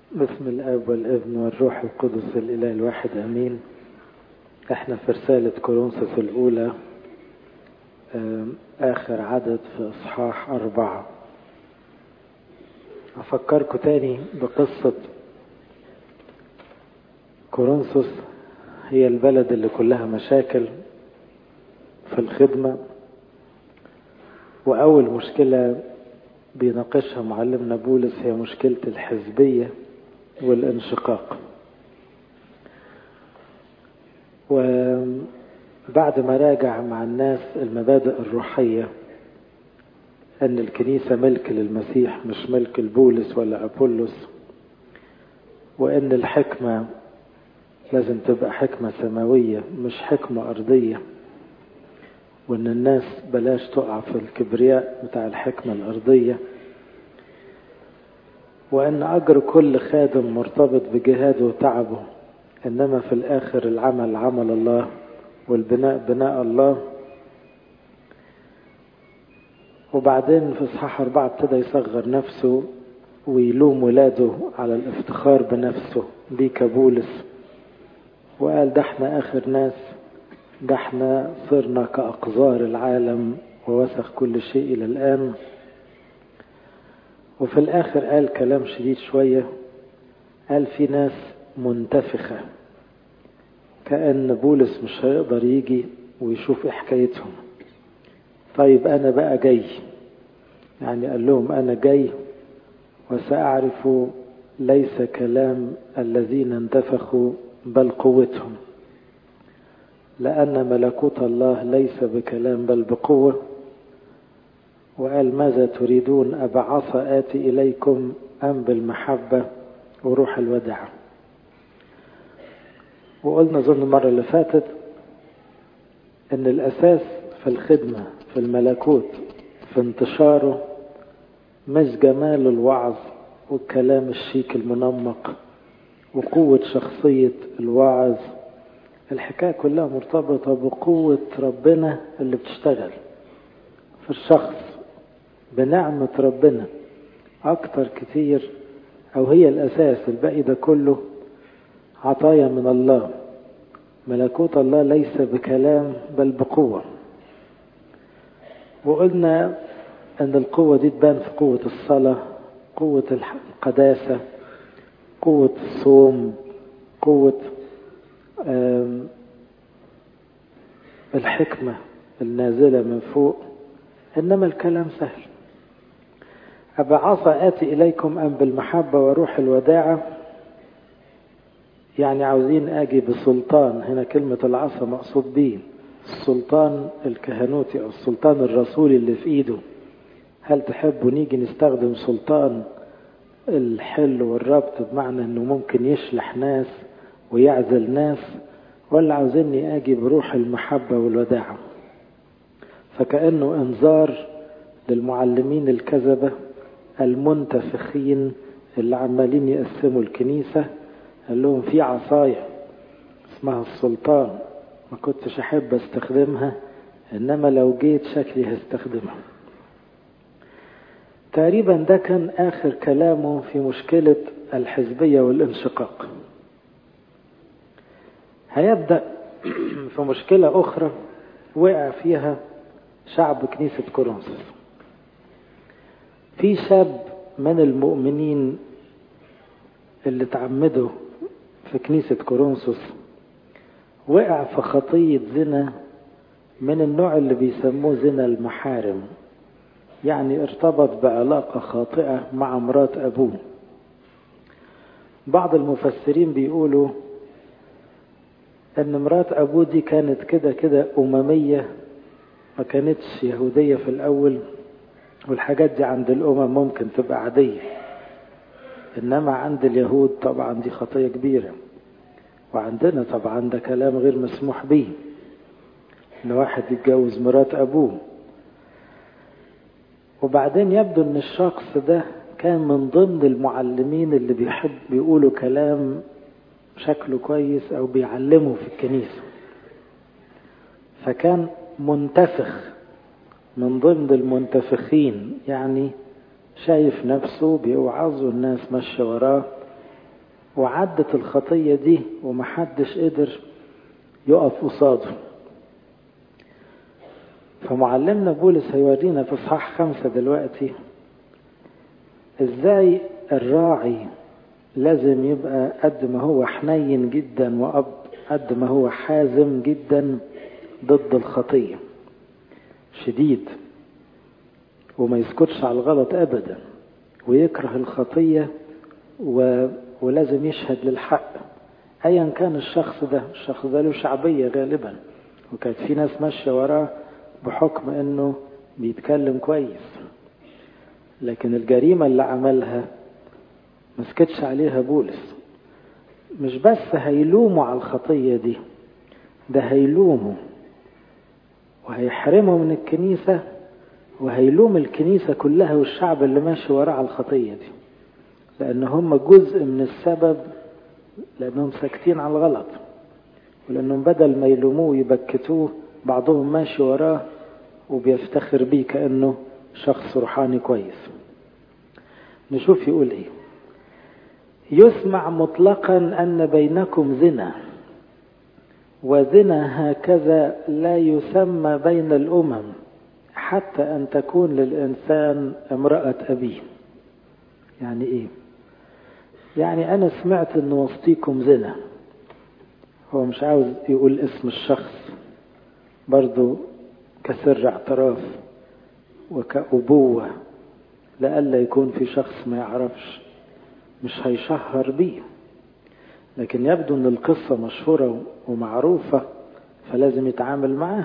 باسم الاب والابن والروح القدس الاله الواحد امين احنا في رسالة كورنثوس الاولى اخر عدد في اصحاح اربعة افكركم تاني بقصة كورنثوس هي البلد اللي كلها مشاكل في الخدمة واول مشكلة بيناقشها معلمنا بولس هي مشكلة الحزبية والانشقاق وبعد ما راجع مع الناس المبادئ الروحية أن الكنيسة ملك للمسيح مش ملك البولس ولا أبولس وأن الحكمة لازم تبقى حكمة سماوية مش حكمة أرضية وأن الناس بلاش تقع في الكبرياء بتاع الحكمة الأرضية وأن أجر كل خادم مرتبط بجهاده وتعبه إنما في الآخر العمل عمل الله والبناء بناء الله وبعدين في إصحاح أربعة ابتدى يصغر نفسه ويلوم ولاده على الافتخار بنفسه دي كبولس وقال ده احنا آخر ناس ده احنا صرنا كأقذار العالم ووسخ كل شيء إلى الآن وفي الآخر قال كلام شديد شوية قال في ناس منتفخة كأن بولس مش هيقدر يجي ويشوف ايه حكايتهم طيب أنا بقى جاي يعني قال لهم أنا جاي وسأعرف ليس كلام الذين انتفخوا بل قوتهم لأن ملكوت الله ليس بكلام بل بقوة وقال ماذا تريدون أبعث آتي إليكم أم بالمحبة وروح الوداع وقلنا ظن المرة اللي فاتت أن الأساس في الخدمة في الملكوت في انتشاره مش جمال الوعظ والكلام الشيك المنمق وقوة شخصية الواعظ الحكاية كلها مرتبطة بقوة ربنا اللي بتشتغل في الشخص بنعمة ربنا أكتر كتير أو هي الأساس الباقي ده كله عطايا من الله ملكوت الله ليس بكلام بل بقوة وقلنا أن القوة دي تبان في قوة الصلاة قوة القداسة قوة الصوم قوة الحكمة النازلة من فوق إنما الكلام سهل أبعث آتي إليكم أم بالمحبة وروح الوداعة يعني عاوزين أجي بسلطان هنا كلمة العصا مقصود به السلطان الكهنوتي أو السلطان الرسولي اللي في إيده هل تحبوا نيجي نستخدم سلطان الحل والربط بمعنى أنه ممكن يشلح ناس ويعزل ناس ولا عاوزيني أجي بروح المحبة والوداعة فكأنه انذار للمعلمين الكذبة المنتفخين اللي عمالين يقسموا الكنيسة قال لهم في عصاية اسمها السلطان ما كنتش أحب استخدمها إنما لو جيت شكلي هستخدمها تقريبا ده كان آخر كلامه في مشكلة الحزبية والانشقاق هيبدأ في مشكلة أخرى وقع فيها شعب كنيسة كورنثوس في شاب من المؤمنين اللي تعمدوا في كنيسة كورنثوس وقع في خطية زنا من النوع اللي بيسموه زنا المحارم يعني ارتبط بعلاقة خاطئة مع مرات أبوه بعض المفسرين بيقولوا ان مرات ابوه دي كانت كده كده اممية ما كانتش يهودية في الاول والحاجات دي عند الامم ممكن تبقى عادية انما عند اليهود طبعا دي خطية كبيرة وعندنا طبعا ده كلام غير مسموح به ان واحد يتجوز مرات ابوه وبعدين يبدو ان الشخص ده كان من ضمن المعلمين اللي بيحب بيقولوا كلام شكله كويس او بيعلمه في الكنيسة فكان منتفخ من ضمن المنتفخين يعني شايف نفسه بيوعظ والناس ماشية وراه وعدت الخطية دي ومحدش قدر يقف قصاده فمعلمنا بولس هيورينا في اصحاح خمسة دلوقتي ازاي الراعي لازم يبقى قد ما هو حنين جدا وأب قد ما هو حازم جدا ضد الخطية شديد وما يسكتش على الغلط أبدا ويكره الخطية و... ولازم يشهد للحق أيا كان الشخص ده الشخص ده له شعبية غالبا وكانت في ناس ماشية وراه بحكم أنه بيتكلم كويس لكن الجريمة اللي عملها ما سكتش عليها بولس مش بس هيلوموا على الخطية دي ده هيلوموا وهيحرموا من الكنيسة وهيلوم الكنيسة كلها والشعب اللي ماشي وراه على الخطية دي لأن هم جزء من السبب لأنهم ساكتين على الغلط ولأنهم بدل ما يلوموه ويبكتوه بعضهم ماشي وراه وبيفتخر بيه كأنه شخص روحاني كويس نشوف يقول ايه يسمع مطلقا أن بينكم زنا وزنا هكذا لا يسمى بين الأمم حتى أن تكون للإنسان امرأة أبيه يعني إيه يعني أنا سمعت أن وسطيكم زنا هو مش عاوز يقول اسم الشخص برضو كسر اعتراف وكأبوة لألا يكون في شخص ما يعرفش مش هيشهر بيه لكن يبدو ان القصة مشهورة ومعروفة فلازم يتعامل معاها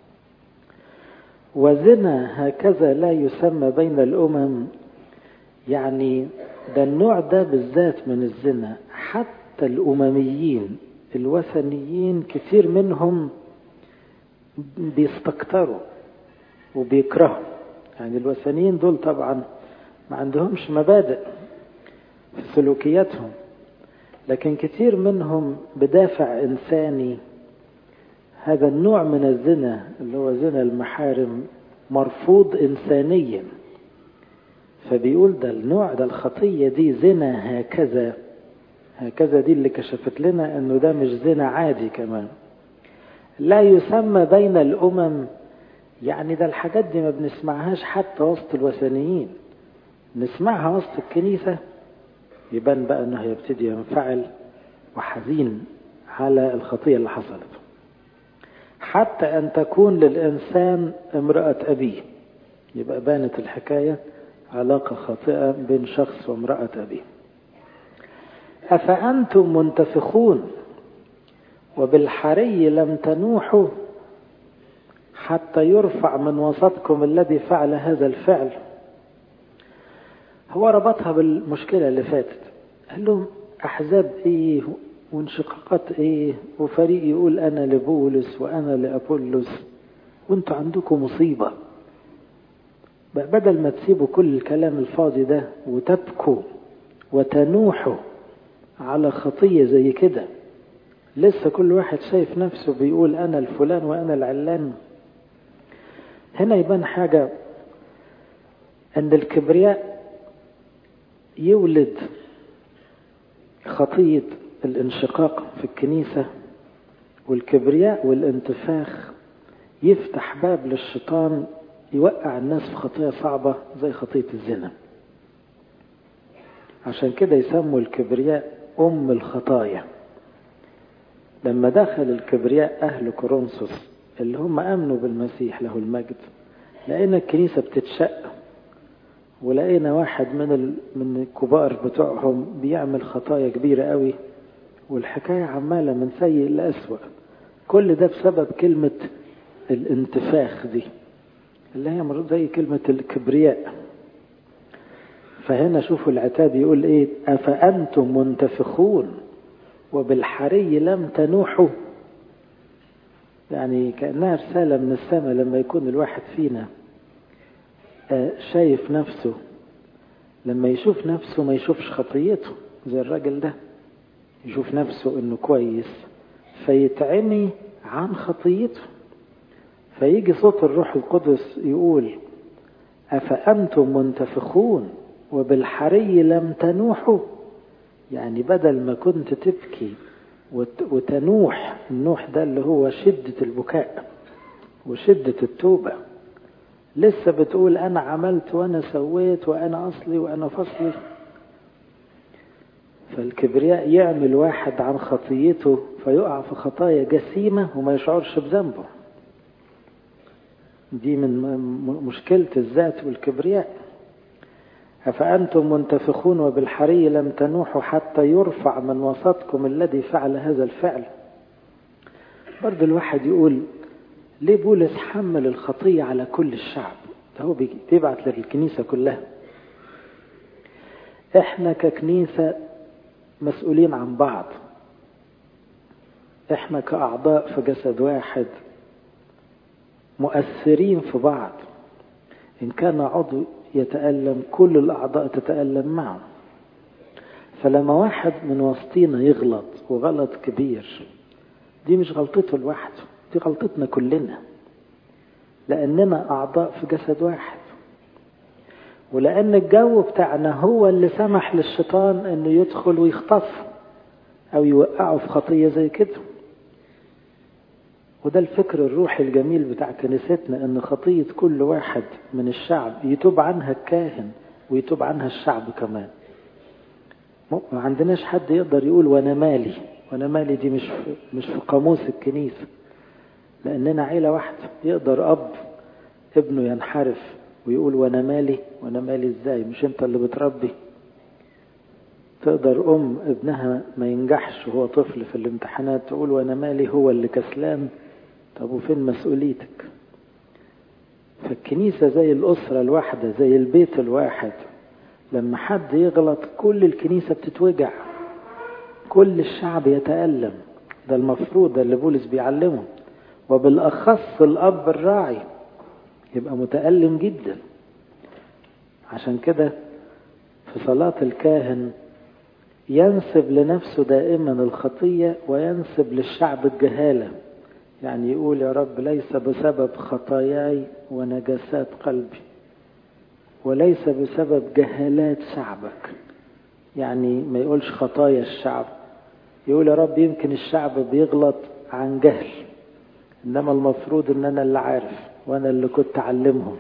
وزنا هكذا لا يسمى بين الأمم يعني ده النوع ده بالذات من الزنا حتى الأمميين الوثنيين كثير منهم بيستكتروا وبيكرهوا يعني الوثنيين دول طبعا ما عندهمش مبادئ في سلوكياتهم لكن كثير منهم بدافع إنساني هذا النوع من الزنا اللي هو زنا المحارم مرفوض إنسانيا فبيقول ده النوع ده الخطية دي زنا هكذا هكذا دي اللي كشفت لنا انه ده مش زنا عادي كمان لا يسمى بين الامم يعني ده الحاجات دي ما بنسمعهاش حتى وسط الوثنيين نسمعها وسط الكنيسة يبان بقى انه هيبتدي ينفعل وحزين على الخطية اللي حصلت حتى ان تكون للانسان امرأة ابيه يبقى بانت الحكاية علاقة خاطئة بين شخص وامرأة ابيه أفأنتم منتفخون وبالحري لم تنوحوا حتى يرفع من وسطكم الذي فعل هذا الفعل هو ربطها بالمشكلة اللي فاتت قال لهم أحزاب إيه وانشقاقات إيه وفريق يقول أنا لبولس وأنا لأبولس وانتوا عندكم مصيبة بدل ما تسيبوا كل الكلام الفاضي ده وتبكوا وتنوحوا على خطية زي كده لسه كل واحد شايف نفسه بيقول أنا الفلان وأنا العلان هنا يبان حاجة أن الكبرياء يولد خطية الانشقاق في الكنيسة والكبرياء والانتفاخ يفتح باب للشيطان يوقع الناس في خطية صعبة زي خطية الزنا عشان كده يسموا الكبرياء أم الخطايا لما دخل الكبرياء أهل كورنثوس اللي هم آمنوا بالمسيح له المجد لقينا الكنيسة بتتشق ولقينا واحد من ال... من الكبار بتوعهم بيعمل خطايا كبيرة قوي والحكاية عمالة من سيء لأسوأ كل ده بسبب كلمة الانتفاخ دي اللي هي مرات زي كلمة الكبرياء فهنا شوفوا العتاب يقول ايه أفأنتم منتفخون وبالحري لم تنوحوا يعني كأنها رسالة من السماء لما يكون الواحد فينا شايف نفسه لما يشوف نفسه ما يشوفش خطيته زي الراجل ده يشوف نفسه انه كويس فيتعمي عن خطيته فيجي صوت الروح القدس يقول أفأنتم منتفخون وبالحري لم تنوحوا يعني بدل ما كنت تبكي وتنوح النوح ده اللي هو شدة البكاء وشدة التوبة لسه بتقول أنا عملت وأنا سويت وأنا أصلي وأنا فصلي فالكبرياء يعمل واحد عن خطيته فيقع في خطايا جسيمة وما يشعرش بذنبه دي من مشكلة الذات والكبرياء أفأنتم منتفخون وبالحري لم تنوحوا حتى يرفع من وسطكم الذي فعل هذا الفعل برضه الواحد يقول ليه بولس حمل الخطية على كل الشعب ده هو بيبعت للكنيسة كلها احنا ككنيسة مسؤولين عن بعض احنا كأعضاء في جسد واحد مؤثرين في بعض إن كان عضو يتألم كل الأعضاء تتألم معه فلما واحد من وسطينا يغلط وغلط كبير دي مش غلطته لوحده دي غلطتنا كلنا لأننا أعضاء في جسد واحد ولأن الجو بتاعنا هو اللي سمح للشيطان أنه يدخل ويخطف أو يوقعه في خطية زي كده وده الفكر الروحي الجميل بتاع كنيستنا ان خطية كل واحد من الشعب يتوب عنها الكاهن ويتوب عنها الشعب كمان ما عندناش حد يقدر يقول وانا مالي وانا مالي دي مش في مش في قاموس الكنيسة لاننا عيلة واحدة يقدر اب ابنه ينحرف ويقول وانا مالي وانا مالي ازاي مش انت اللي بتربي تقدر ام ابنها ما ينجحش وهو طفل في الامتحانات تقول وانا مالي هو اللي كسلان طب وفين مسؤوليتك فالكنيسة زي الأسرة الواحدة زي البيت الواحد لما حد يغلط كل الكنيسة بتتوجع كل الشعب يتألم ده المفروض ده اللي بولس بيعلمه وبالأخص الأب الراعي يبقى متألم جدا عشان كده في صلاة الكاهن ينسب لنفسه دائما الخطية وينسب للشعب الجهالة يعني يقول يا رب ليس بسبب خطاياي ونجاسات قلبي وليس بسبب جهالات شعبك يعني ما يقولش خطايا الشعب يقول يا رب يمكن الشعب بيغلط عن جهل انما المفروض ان انا اللي عارف وانا اللي كنت اعلمهم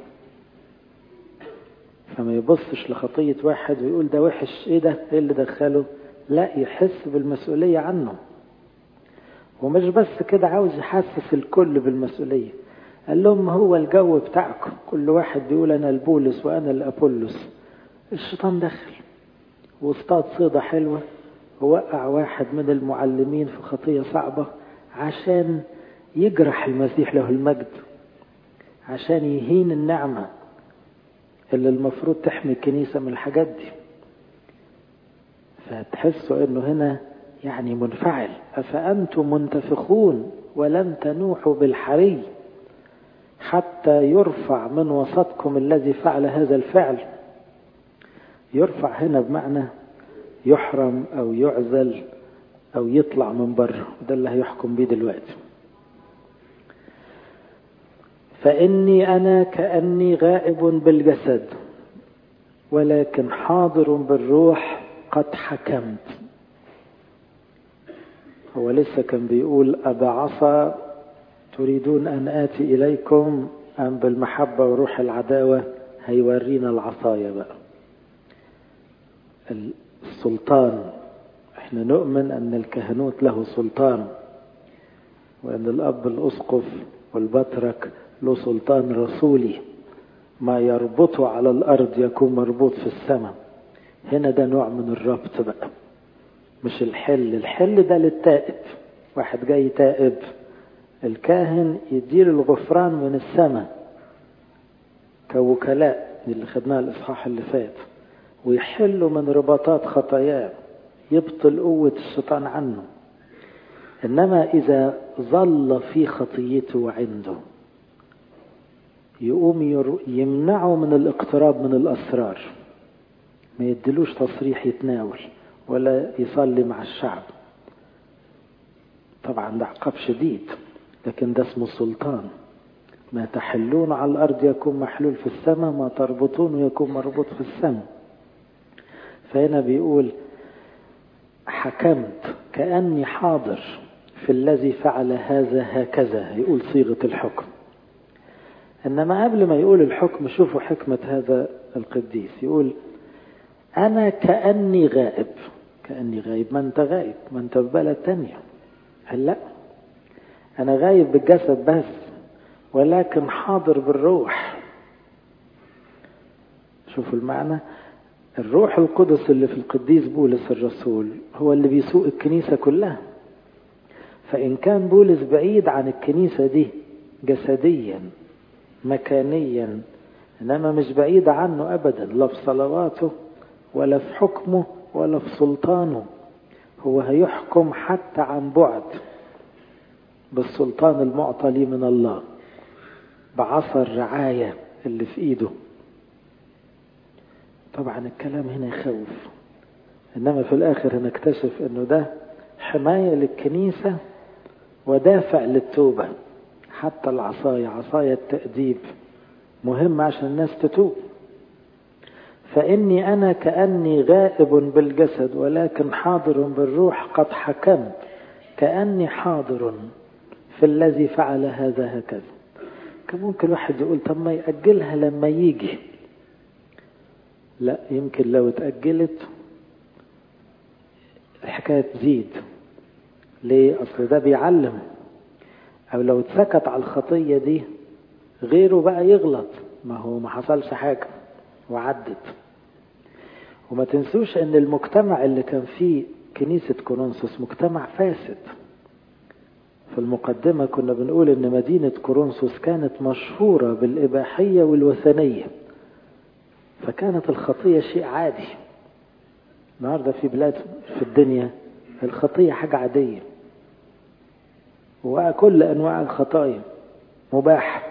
فما يبصش لخطية واحد ويقول ده وحش ايه ده ايه اللي دخله لا يحس بالمسؤولية عنه ومش بس كده عاوز يحسس الكل بالمسؤولية قال لهم هو الجو بتاعكم كل واحد بيقول انا البولس وانا الابولس الشيطان دخل واصطاد صيدة حلوة ووقع واحد من المعلمين في خطية صعبة عشان يجرح المسيح له المجد عشان يهين النعمة اللي المفروض تحمي الكنيسة من الحاجات دي فتحسوا انه هنا يعني منفعل أفأنتم منتفخون ولم تنوحوا بالحري حتى يرفع من وسطكم الذي فعل هذا الفعل يرفع هنا بمعنى يحرم أو يعزل أو يطلع من بره ده اللي هيحكم بيه دلوقتي فإني أنا كأني غائب بالجسد ولكن حاضر بالروح قد حكمت هو لسه كان بيقول أبا عصا تريدون أن آتي إليكم أم بالمحبة وروح العداوة هيورينا العصاية بقى السلطان احنا نؤمن أن الكهنوت له سلطان وأن الأب الأسقف والبطرك له سلطان رسولي ما يربطه على الأرض يكون مربوط في السماء هنا ده نوع من الربط بقى مش الحل الحل ده للتائب واحد جاي تائب الكاهن يدير الغفران من السماء كوكلاء اللي خدناها الإصحاح اللي فات ويحلوا من رباطات خطاياه يبطل قوة الشيطان عنه إنما إذا ظل في خطيته عنده يقوم يمنعه من الاقتراب من الأسرار ما يدلوش تصريح يتناول ولا يصلي مع الشعب طبعا ده عقاب شديد لكن ده اسمه السلطان ما تحلون على الأرض يكون محلول في السماء ما تربطون يكون مربوط في السماء فهنا بيقول حكمت كأني حاضر في الذي فعل هذا هكذا يقول صيغة الحكم إنما قبل ما يقول الحكم شوفوا حكمة هذا القديس يقول أنا كأني غائب كأني غايب ما أنت غايب ما أنت في بلد تانية هل لا أنا غايب بالجسد بس ولكن حاضر بالروح شوفوا المعنى الروح القدس اللي في القديس بولس الرسول هو اللي بيسوق الكنيسة كلها فإن كان بولس بعيد عن الكنيسة دي جسديا مكانيا إنما مش بعيد عنه أبدا لا في صلواته ولا في حكمه ولا في سلطانه هو هيحكم حتى عن بعد بالسلطان المعطى لي من الله بعصا الرعاية اللي في ايده طبعا الكلام هنا يخوف انما في الاخر هنكتشف انه ده حماية للكنيسة ودافع للتوبة حتى العصاية عصاية التأديب مهم عشان الناس تتوب فإني أنا كأني غائب بالجسد ولكن حاضر بالروح قد حكمت كأني حاضر في الذي فعل هذا هكذا كان ممكن واحد يقول طب ما يأجلها لما يجي لا يمكن لو اتأجلت الحكاية تزيد ليه أصل ده بيعلم أو لو اتسكت على الخطية دي غيره بقى يغلط ما هو ما حصلش حاجة وعدت وما تنسوش ان المجتمع اللي كان فيه كنيسة كورنثوس مجتمع فاسد في المقدمة كنا بنقول ان مدينة كورنثوس كانت مشهورة بالإباحية والوثنية فكانت الخطية شيء عادي النهاردة في بلاد في الدنيا الخطية حاجة عادية وكل أنواع الخطايا مباح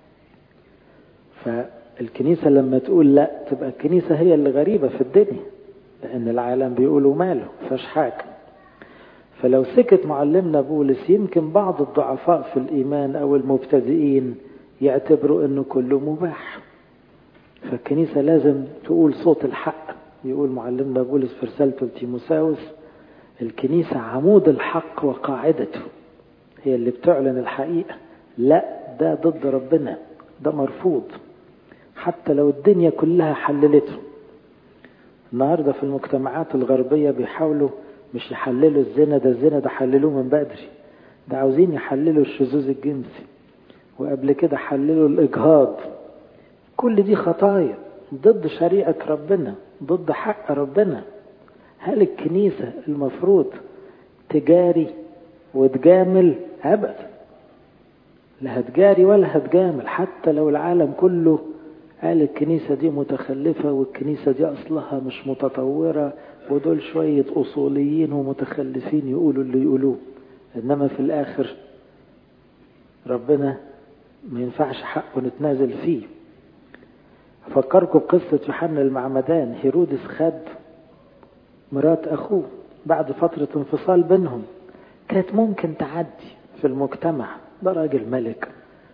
فالكنيسة لما تقول لا تبقى الكنيسة هي اللي غريبة في الدنيا لأن العالم بيقولوا ماله فش حاجة فلو سكت معلمنا بولس يمكن بعض الضعفاء في الإيمان أو المبتدئين يعتبروا أنه كله مباح فالكنيسة لازم تقول صوت الحق يقول معلمنا بولس في رسالته لتيموساوس الكنيسة عمود الحق وقاعدته هي اللي بتعلن الحقيقة لا ده ضد ربنا ده مرفوض حتى لو الدنيا كلها حللته النهاردة في المجتمعات الغربية بيحاولوا مش يحللوا الزنا ده الزنا ده حللوه من بدري ده عاوزين يحللوا الشذوذ الجنسي وقبل كده حللوا الإجهاض كل دي خطايا ضد شريعة ربنا ضد حق ربنا هل الكنيسة المفروض تجاري وتجامل أبدا لا هتجاري ولا هتجامل حتى لو العالم كله قال الكنيسة دي متخلفة والكنيسة دي أصلها مش متطورة ودول شوية أصوليين ومتخلفين يقولوا اللي يقولوه إنما في الآخر ربنا ما ينفعش حقه نتنازل فيه أفكركم بقصة يوحنا المعمدان هيرودس خد مرات أخوه بعد فترة انفصال بينهم كانت ممكن تعدي في المجتمع ده راجل ملك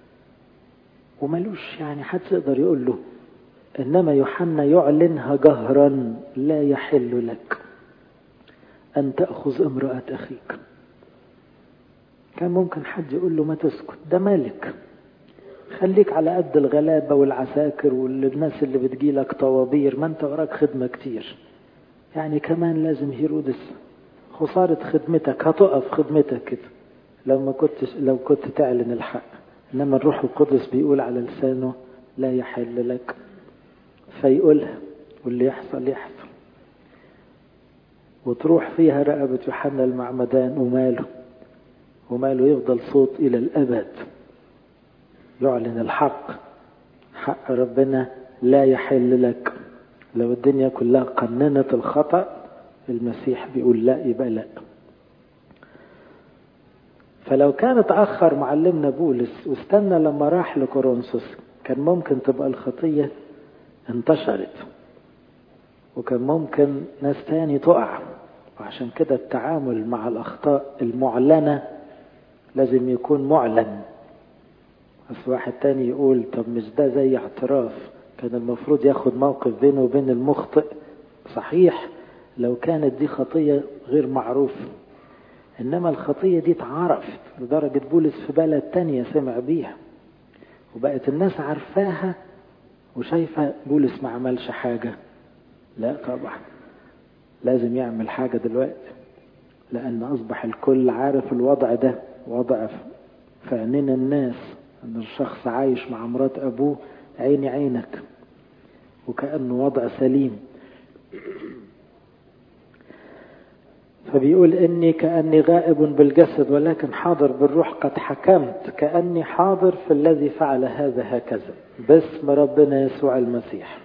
وملوش يعني حد يقدر يقول له إنما يوحنا يعلنها جهرا لا يحل لك أن تأخذ امرأة أخيك كان ممكن حد يقول له ما تسكت ده ملك خليك على قد الغلابة والعساكر والناس اللي بتجيلك طوابير ما انت وراك خدمة كتير يعني كمان لازم هيرودس خسارة خدمتك هتقف خدمتك كده لو ما كنتش لو كنت تعلن الحق انما الروح القدس بيقول على لسانه لا يحل لك فيقولها واللي يحصل يحصل وتروح فيها رقبة يوحنا المعمدان وماله وماله يفضل صوت إلى الأبد يعلن الحق حق ربنا لا يحل لك لو الدنيا كلها قننت الخطأ المسيح بيقول لا يبقى لا فلو كان اتأخر معلمنا بولس واستنى لما راح لكورنثوس كان ممكن تبقى الخطية انتشرت وكان ممكن ناس تاني تقع وعشان كده التعامل مع الأخطاء المعلنة لازم يكون معلن بس واحد تاني يقول طب مش ده زي اعتراف كان المفروض ياخد موقف بينه وبين المخطئ صحيح لو كانت دي خطية غير معروفة إنما الخطية دي اتعرفت لدرجة بولس في بلد تانية سمع بيها وبقت الناس عارفاها وشايفة بولس ما عملش حاجة لا طبعا لازم يعمل حاجة دلوقتي لأن أصبح الكل عارف الوضع ده وضع في عينين الناس أن الشخص عايش مع مرات أبوه عيني عينك وكأنه وضع سليم فبيقول إني كأني غائب بالجسد ولكن حاضر بالروح قد حكمت كأني حاضر في الذي فعل هذا هكذا باسم ربنا يسوع المسيح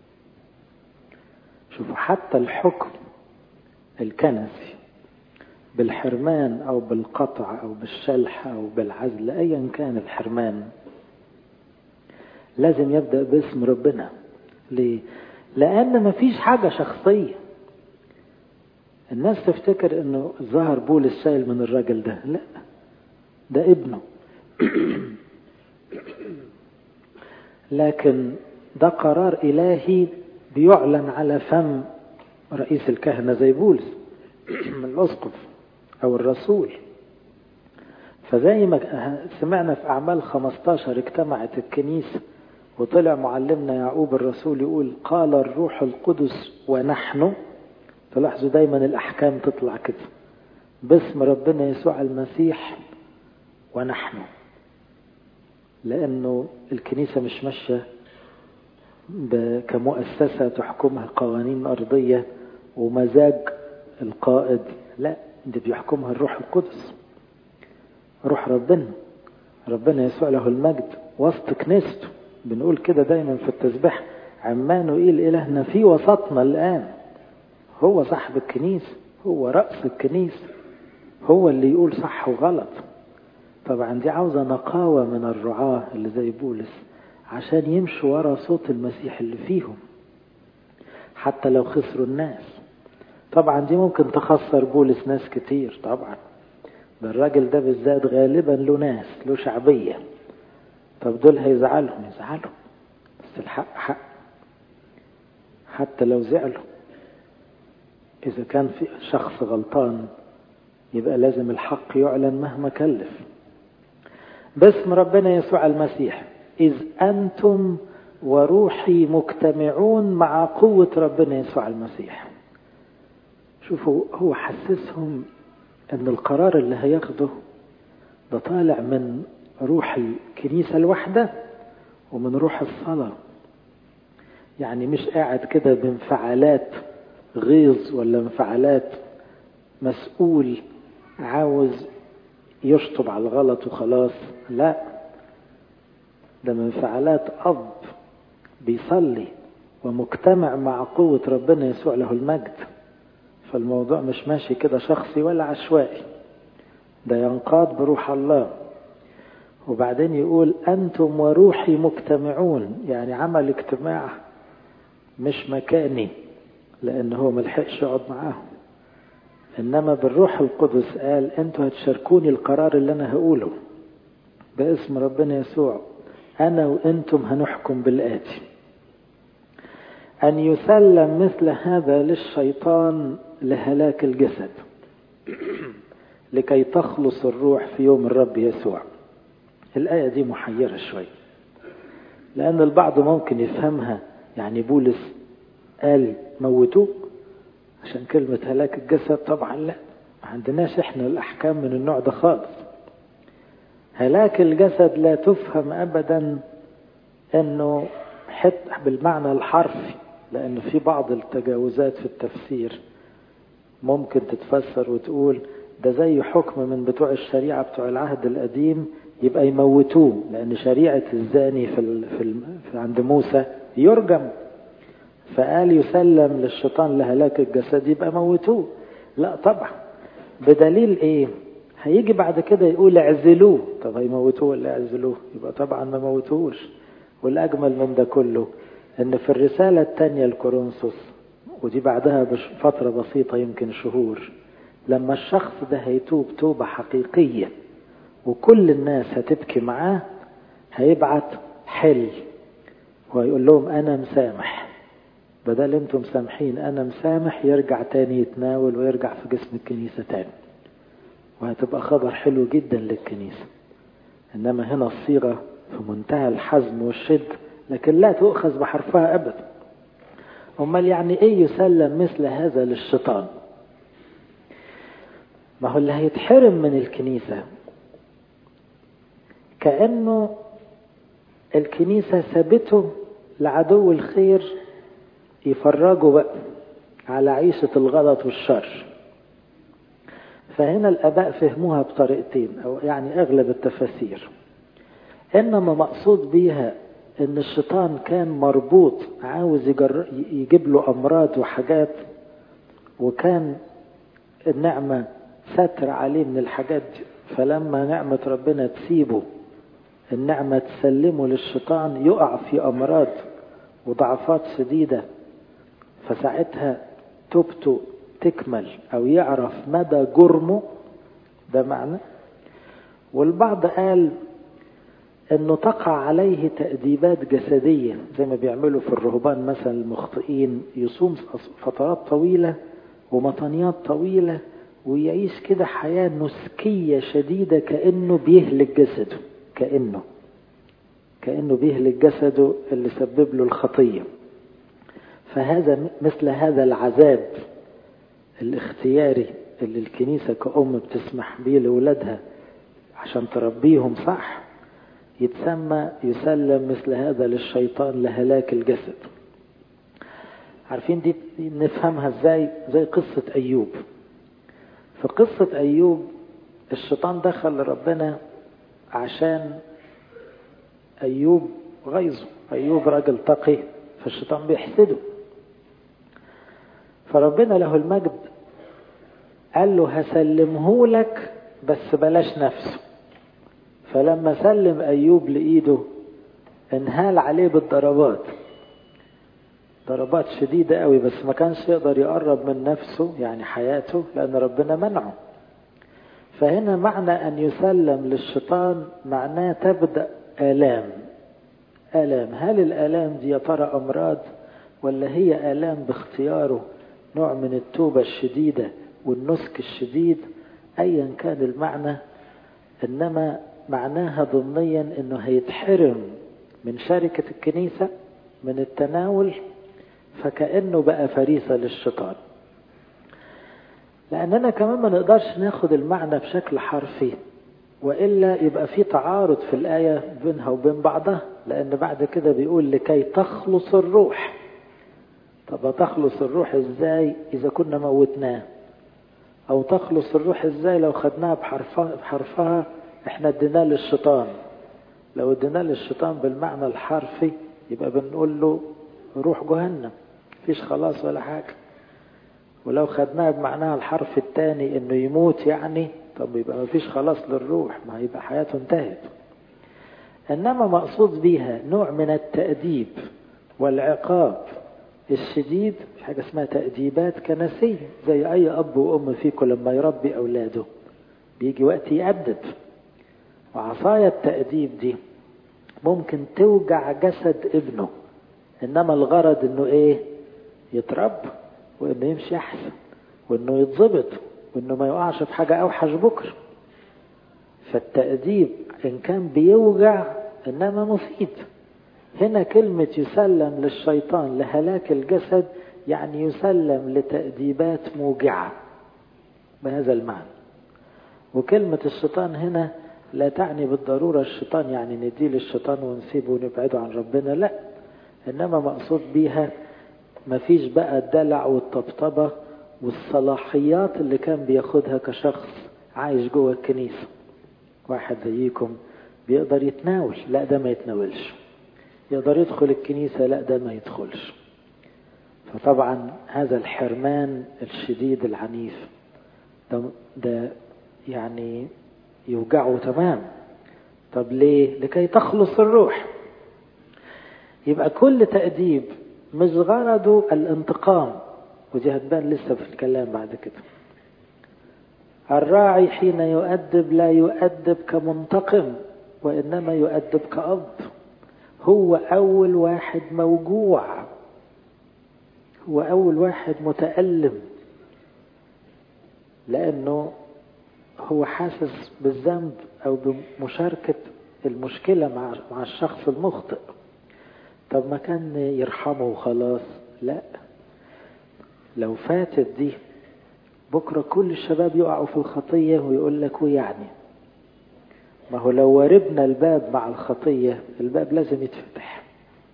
شوفوا حتى الحكم الكنسي بالحرمان أو بالقطع أو بالشلح أو بالعزل أيا كان الحرمان لازم يبدأ باسم ربنا ليه؟ لأن مفيش حاجة شخصية الناس تفتكر انه ظهر بولس شايل من الراجل ده لا ده ابنه لكن ده قرار إلهي بيعلن على فم رئيس الكهنة زي بولس من الأسقف أو الرسول فزي ما سمعنا في أعمال 15 اجتمعت الكنيسة وطلع معلمنا يعقوب الرسول يقول قال الروح القدس ونحن تلاحظوا دايما الأحكام تطلع كده باسم ربنا يسوع المسيح ونحن لأنه الكنيسة مش ماشية كمؤسسة تحكمها قوانين أرضية ومزاج القائد لا ده بيحكمها الروح القدس روح ربنا ربنا يسوع له المجد وسط كنيسته بنقول كده دايما في التسبيح عمانوئيل إلهنا في وسطنا الآن هو صاحب الكنيسة هو رأس الكنيسة هو اللي يقول صح وغلط طبعا دي عاوزة نقاوة من الرعاة اللي زي بولس عشان يمشوا ورا صوت المسيح اللي فيهم حتى لو خسروا الناس طبعا دي ممكن تخسر بولس ناس كتير طبعا ده الراجل ده بالذات غالبا له ناس له شعبية طب دول هيزعلهم يزعلوا بس الحق حق حتى لو زعلوا إذا كان في شخص غلطان يبقى لازم الحق يعلن مهما كلف باسم ربنا يسوع المسيح إذ أنتم وروحي مجتمعون مع قوة ربنا يسوع المسيح شوفوا هو حسسهم أن القرار اللي هياخده ده طالع من روح الكنيسة الواحدة ومن روح الصلاة يعني مش قاعد كده بانفعالات غيظ ولا انفعالات مسؤول عاوز يشطب على الغلط وخلاص لا ده من انفعالات أب بيصلي ومجتمع مع قوة ربنا يسوع له المجد فالموضوع مش ماشي كده شخصي ولا عشوائي ده ينقاد بروح الله وبعدين يقول أنتم وروحي مجتمعون يعني عمل اجتماع مش مكاني لأن هو ملحقش يقعد معاهم إنما بالروح القدس قال أنتوا هتشاركوني القرار اللي أنا هقوله باسم ربنا يسوع أنا وأنتم هنحكم بالآتي أن يسلم مثل هذا للشيطان لهلاك الجسد لكي تخلص الروح في يوم الرب يسوع الآية دي محيرة شوي لأن البعض ممكن يفهمها يعني بولس قال موتوه عشان كلمة هلاك الجسد طبعا لا ما عندناش احنا الأحكام من النوع ده خالص هلاك الجسد لا تفهم أبدا أنه حتى بالمعنى الحرفي لأن في بعض التجاوزات في التفسير ممكن تتفسر وتقول ده زي حكم من بتوع الشريعة بتوع العهد القديم يبقى يموتوه لأن شريعة الزاني في, ال في, ال في عند موسى يرجم فقال يسلم للشيطان لهلاك الجسد يبقى موتوه لا طبعا بدليل ايه هيجي بعد كده يقول اعزلوه طب هيموتوه ولا يعزلوه يبقى طبعا ما موتوهوش والاجمل من ده كله ان في الرسالة الثانية لكورنثوس ودي بعدها بفترة بسيطة يمكن شهور لما الشخص ده هيتوب توبة حقيقية وكل الناس هتبكي معاه هيبعت حل ويقول لهم انا مسامح بدل انتم مسامحين انا مسامح يرجع تاني يتناول ويرجع في جسم الكنيسة تاني وهتبقى خبر حلو جدا للكنيسة انما هنا الصيغة في منتهى الحزم والشد لكن لا تؤخذ بحرفها ابدا امال يعني ايه يسلم مثل هذا للشيطان ما هو اللي هيتحرم من الكنيسة كأنه الكنيسة سابته لعدو الخير يفرجوا بقى على عيشة الغلط والشر فهنا الآباء فهموها بطريقتين أو يعني أغلب التفاسير إنما مقصود بيها إن الشيطان كان مربوط عاوز يجيب له أمراض وحاجات وكان النعمة ستر عليه من الحاجات دي فلما نعمة ربنا تسيبه النعمة تسلمه للشيطان يقع في أمراض وضعفات شديدة فساعتها توبته تكمل أو يعرف مدى جرمه ده معنى والبعض قال انه تقع عليه تأديبات جسدية زي ما بيعملوا في الرهبان مثلا المخطئين يصوم فترات طويلة ومطانيات طويلة ويعيش كده حياة نسكية شديدة كأنه بيهلك جسده كأنه كأنه بيهلك جسده اللي سبب له الخطية فهذا مثل هذا العذاب الاختياري اللي الكنيسة كأم بتسمح بيه لأولادها عشان تربيهم صح يتسمى يسلم مثل هذا للشيطان لهلاك الجسد عارفين دي نفهمها ازاي زي قصة أيوب في قصة أيوب الشيطان دخل لربنا عشان أيوب غيظه أيوب راجل تقي فالشيطان بيحسده فربنا له المجد قال له هسلمه لك بس بلاش نفسه فلما سلم أيوب لإيده انهال عليه بالضربات ضربات شديدة قوي بس ما كانش يقدر يقرب من نفسه يعني حياته لأن ربنا منعه فهنا معنى أن يسلم للشيطان معناه تبدأ آلام آلام هل الآلام دي يا ترى أمراض ولا هي آلام باختياره نوع من التوبة الشديدة والنسك الشديد أيا كان المعنى إنما معناها ضمنيا أنه هيتحرم من شركة الكنيسة من التناول فكأنه بقى فريسة للشيطان لأننا كمان ما نقدرش ناخد المعنى بشكل حرفي وإلا يبقى في تعارض في الآية بينها وبين بعضها لأن بعد كده بيقول لكي تخلص الروح طب تخلص الروح ازاي إذا كنا موتناه أو تخلص الروح ازاي لو خدناها بحرفها, بحرفها احنا اديناه للشيطان لو اديناه للشيطان بالمعنى الحرفي يبقى بنقول له روح جهنم مفيش خلاص ولا حاجة ولو خدناها بمعناها الحرف الثاني انه يموت يعني طب يبقى مفيش خلاص للروح ما هيبقى حياته انتهت انما مقصود بيها نوع من التأديب والعقاب الشديد في حاجة اسمها تأديبات كنسية زي أي أب وأم فيكم لما يربي أولاده بيجي وقت يأدب وعصاية التأديب دي ممكن توجع جسد ابنه إنما الغرض إنه إيه يترب وإنه يمشي أحسن وإنه يتظبط وإنه ما يقعش في حاجة أوحش بكرة فالتأديب إن كان بيوجع إنما مفيد هنا كلمة يسلم للشيطان لهلاك الجسد يعني يسلم لتأديبات موجعة بهذا المعنى وكلمة الشيطان هنا لا تعني بالضرورة الشيطان يعني نديه للشيطان ونسيبه ونبعده عن ربنا لا إنما مقصود بيها مفيش بقى الدلع والطبطبة والصلاحيات اللي كان بياخدها كشخص عايش جوه الكنيسة واحد زيكم بيقدر يتناول لا ده ما يتناولش يقدر يدخل الكنيسة لا ده ما يدخلش فطبعا هذا الحرمان الشديد العنيف ده, ده يعني يوجعه تمام طب ليه لكي تخلص الروح يبقى كل تأديب مش غرضه الانتقام ودي هتبان لسه في الكلام بعد كده الراعي حين يؤدب لا يؤدب كمنتقم وإنما يؤدب كأب هو أول واحد موجوع هو أول واحد متألم لأنه هو حاسس بالذنب أو بمشاركة المشكلة مع مع الشخص المخطئ طب ما كان يرحمه وخلاص لا لو فاتت دي بكرة كل الشباب يقعوا في الخطية ويقول لك ويعني ما هو لو وربنا الباب مع الخطية الباب لازم يتفتح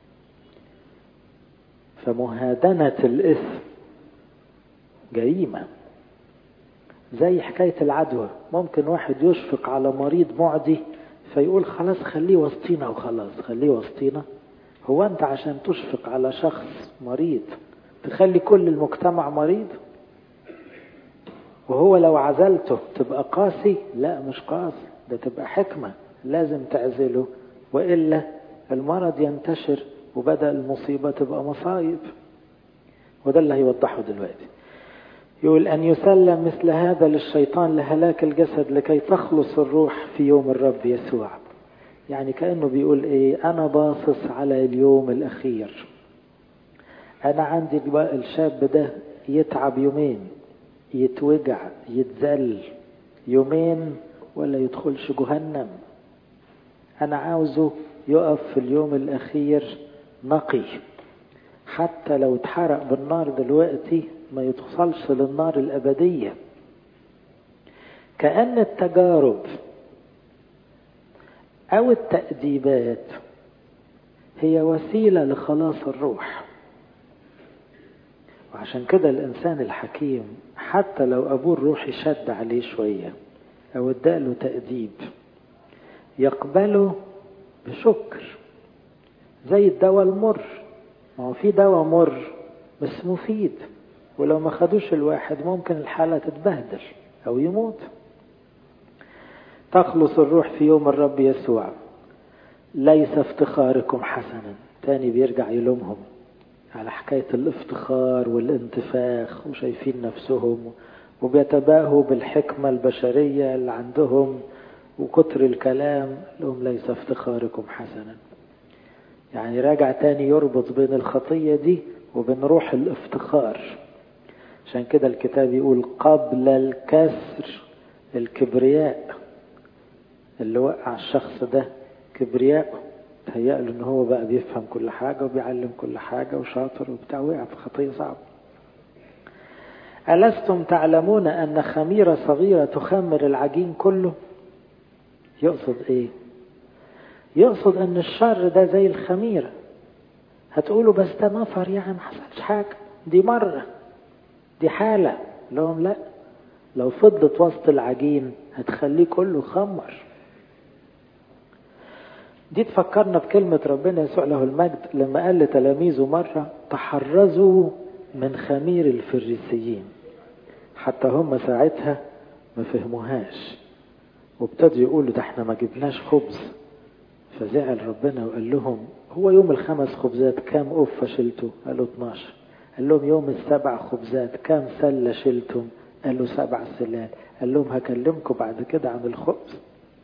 فمهادنة الإثم جريمة زي حكاية العدوى ممكن واحد يشفق على مريض معدي فيقول خلاص خليه وسطينا وخلاص خليه وسطينا هو أنت عشان تشفق على شخص مريض تخلي كل المجتمع مريض وهو لو عزلته تبقى قاسي لا مش قاسي ده تبقى حكمة لازم تعزله وإلا المرض ينتشر وبدأ المصيبة تبقى مصايب وده اللي هيوضحه دلوقتي يقول أن يسلم مثل هذا للشيطان لهلاك الجسد لكي تخلص الروح في يوم الرب يسوع يعني كأنه بيقول إيه أنا باصص على اليوم الأخير أنا عندي الشاب ده يتعب يومين يتوجع يتذل يومين ولا يدخلش جهنم أنا عاوزه يقف في اليوم الأخير نقي حتى لو اتحرق بالنار دلوقتي ما يدخلش للنار الأبدية كأن التجارب أو التأديبات هي وسيلة لخلاص الروح وعشان كده الإنسان الحكيم حتى لو أبوه الروح شد عليه شوية أو اداله تأديب يقبله بشكر زي الدواء المر ما هو في دواء مر بس مفيد ولو ما خدوش الواحد ممكن الحالة تتبهدل أو يموت تخلص الروح في يوم الرب يسوع ليس افتخاركم حسنا تاني بيرجع يلومهم على حكاية الافتخار والانتفاخ وشايفين نفسهم وبيتباهوا بالحكمة البشرية اللي عندهم وكتر الكلام لهم ليس افتخاركم حسنا يعني راجع تاني يربط بين الخطية دي وبين روح الافتخار عشان كده الكتاب يقول قبل الكسر الكبرياء اللي وقع الشخص ده كبرياء تهيأ له ان هو بقى بيفهم كل حاجة وبيعلم كل حاجة وشاطر وبتاع وقع في خطية صعبة ألستم تعلمون أن خميرة صغيرة تخمر العجين كله يقصد إيه يقصد أن الشر ده زي الخميرة هتقولوا بس ده نفر يعني ما حصلش حاجة دي مرة دي حالة لهم لا لو فضت وسط العجين هتخليه كله خمر دي تفكرنا بكلمة ربنا يسوع له المجد لما قال لتلاميذه مرة تحرزوا من خمير الفريسيين حتى هم ساعتها ما فهموهاش وابتدوا يقولوا ده احنا ما جبناش خبز فزعل ربنا وقال لهم هو يوم الخمس خبزات كام قفة شلتوا قالوا 12 قال لهم يوم السبع خبزات كام سلة شلتم قالوا سبع سلال قال لهم هكلمكم بعد كده عن الخبز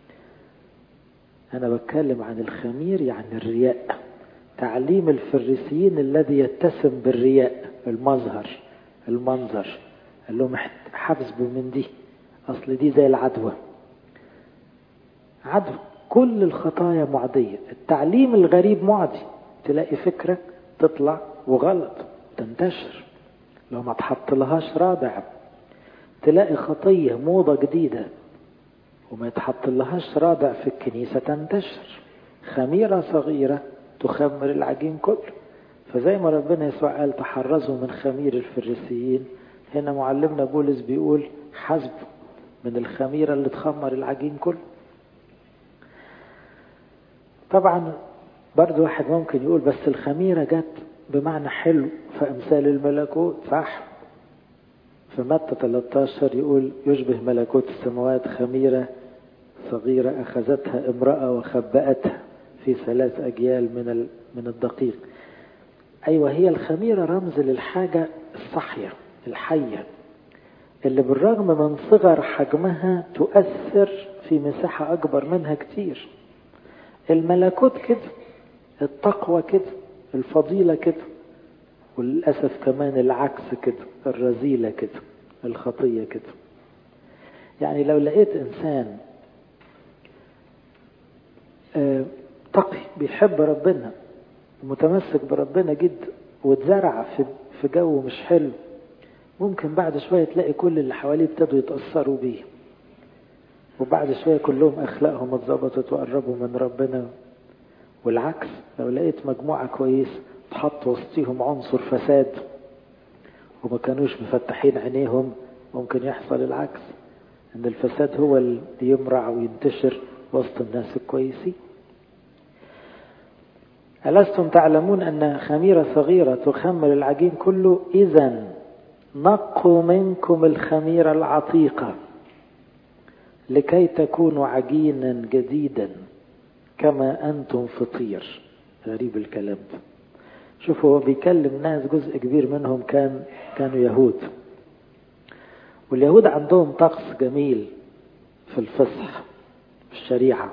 أنا بتكلم عن الخمير يعني الرياء تعليم الفريسيين الذي يتسم بالرياء المظهر المنظر قال لهم حفظوا من دي أصل دي زي العدوى عدوى كل الخطايا معدية التعليم الغريب معدي تلاقي فكرة تطلع وغلط تنتشر لو ما تحط لهاش رادع تلاقي خطية موضة جديدة وما يتحط لهاش رادع في الكنيسة تنتشر خميرة صغيرة تخمر العجين كله فزي ما ربنا يسوع قال تحرزوا من خمير الفريسيين هنا معلمنا بولس بيقول حسب من الخميرة اللي تخمر العجين كله طبعا برضو واحد ممكن يقول بس الخميرة جت بمعنى حلو في أمثال الملكوت صح في متى 13 يقول يشبه ملكوت السماوات خميرة صغيرة أخذتها امرأة وخبأتها في ثلاث أجيال من من الدقيق أيوة هي الخميرة رمز للحاجة الصحية الحية اللي بالرغم من صغر حجمها تؤثر في مساحة أكبر منها كتير الملكوت كده التقوى كده الفضيلة كده وللأسف كمان العكس كده الرذيلة كده الخطية كده يعني لو لقيت إنسان تقي بيحب ربنا ومتمسك بربنا جدا واتزرع في في جو مش حلو ممكن بعد شوية تلاقي كل اللي حواليه ابتدوا يتأثروا بيه وبعد شوية كلهم أخلاقهم اتظبطت وقربوا من ربنا والعكس لو لقيت مجموعة كويس تحط وسطيهم عنصر فساد وما كانوش مفتحين عينيهم ممكن يحصل العكس ان الفساد هو اللي يمرع وينتشر وسط الناس الكويسين ألستم تعلمون أن خميرة صغيرة تخمر العجين كله إذا نقوا منكم الخميرة العتيقة لكي تكونوا عجينا جديدا كما أنتم فطير غريب الكلام ده شوفوا هو بيكلم ناس جزء كبير منهم كان كانوا يهود واليهود عندهم طقس جميل في الفصح في الشريعة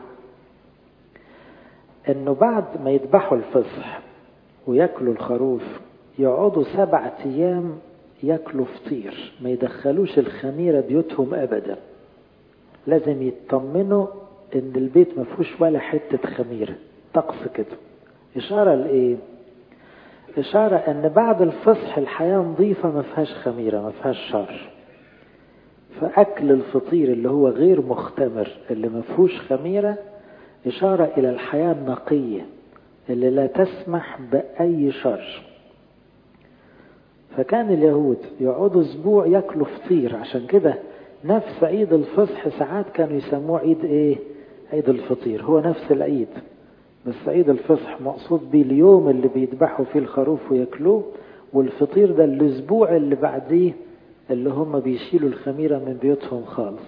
انه بعد ما يذبحوا الفصح وياكلوا الخروف يقعدوا سبعة ايام ياكلوا فطير ما يدخلوش الخميرة بيوتهم ابدا لازم يطمنوا ان البيت ما فيهوش ولا حتة خميرة طقس كده اشارة لايه اشارة ان بعد الفصح الحياة نظيفة ما فيهاش خميرة ما فيهاش شر فاكل الفطير اللي هو غير مختمر اللي ما فيهوش خميرة إشارة إلى الحياة النقية اللي لا تسمح بأي شر فكان اليهود يقعدوا أسبوع ياكلوا فطير عشان كده نفس عيد الفصح ساعات كانوا يسموه عيد إيه؟ عيد الفطير هو نفس العيد بس عيد الفصح مقصود بيه اليوم اللي بيذبحوا فيه الخروف وياكلوه والفطير ده الأسبوع اللي بعديه اللي هم بيشيلوا الخميرة من بيوتهم خالص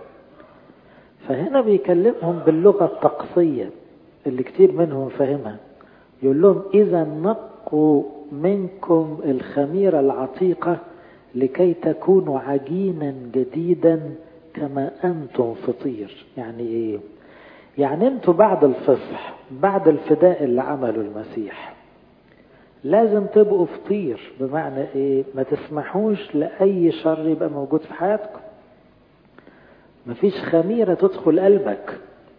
فهنا بيكلمهم باللغة الطقسية اللي كتير منهم فاهمها يقول لهم إذا نقوا منكم الخميرة العتيقة لكي تكونوا عجينا جديدا كما أنتم فطير يعني إيه يعني أنتم بعد الفصح بعد الفداء اللي عمله المسيح لازم تبقوا فطير بمعنى إيه ما تسمحوش لأي شر يبقى موجود في حياتكم مفيش خميرة تدخل قلبك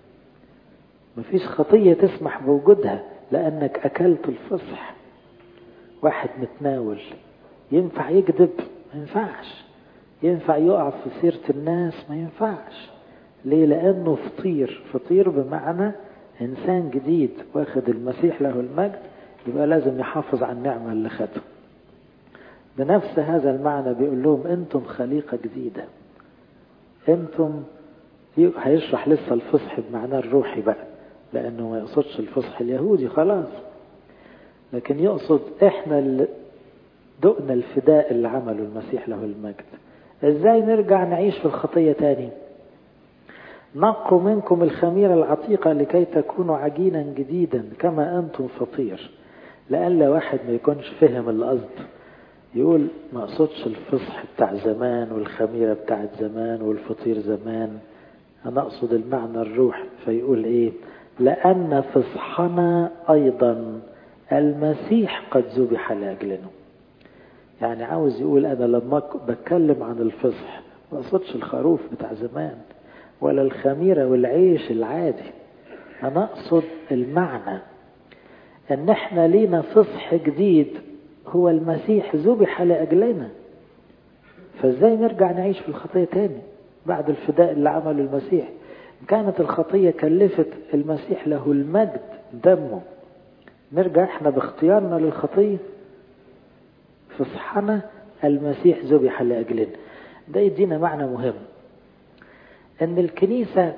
مفيش خطية تسمح بوجودها لأنك أكلت الفصح واحد متناول ينفع يكذب ما ينفعش ينفع يقع في سيرة الناس ما ينفعش ليه لأنه فطير فطير بمعنى إنسان جديد واخد المسيح له المجد يبقى لازم يحافظ على النعمة اللي خدها بنفس هذا المعنى بيقول لهم أنتم خليقة جديدة أنتم هيشرح لسه الفصح بمعناه الروحي بقى لأنه ما يقصدش الفصح اليهودي خلاص لكن يقصد إحنا اللي دقنا الفداء اللي عمله المسيح له المجد إزاي نرجع نعيش في الخطية تاني نقوا منكم الخميرة العتيقة لكي تكونوا عجينا جديدا كما أنتم فطير لألا واحد ما يكونش فهم القصد يقول ما اقصدش الفصح بتاع زمان والخميرة بتاعت زمان والفطير زمان أنا أقصد المعنى الروح فيقول إيه لأن فصحنا أيضا المسيح قد ذبح لأجلنا يعني عاوز يقول أنا لما بتكلم عن الفصح ما أقصدش الخروف بتاع زمان ولا الخميرة والعيش العادي أنا أقصد المعنى أن احنا لينا فصح جديد هو المسيح ذبح لأجلنا فازاي نرجع نعيش في الخطية تاني بعد الفداء اللي عمله المسيح كانت الخطية كلفت المسيح له المجد دمه نرجع احنا باختيارنا للخطية فصحنا المسيح ذبح لأجلنا ده يدينا معنى مهم ان الكنيسة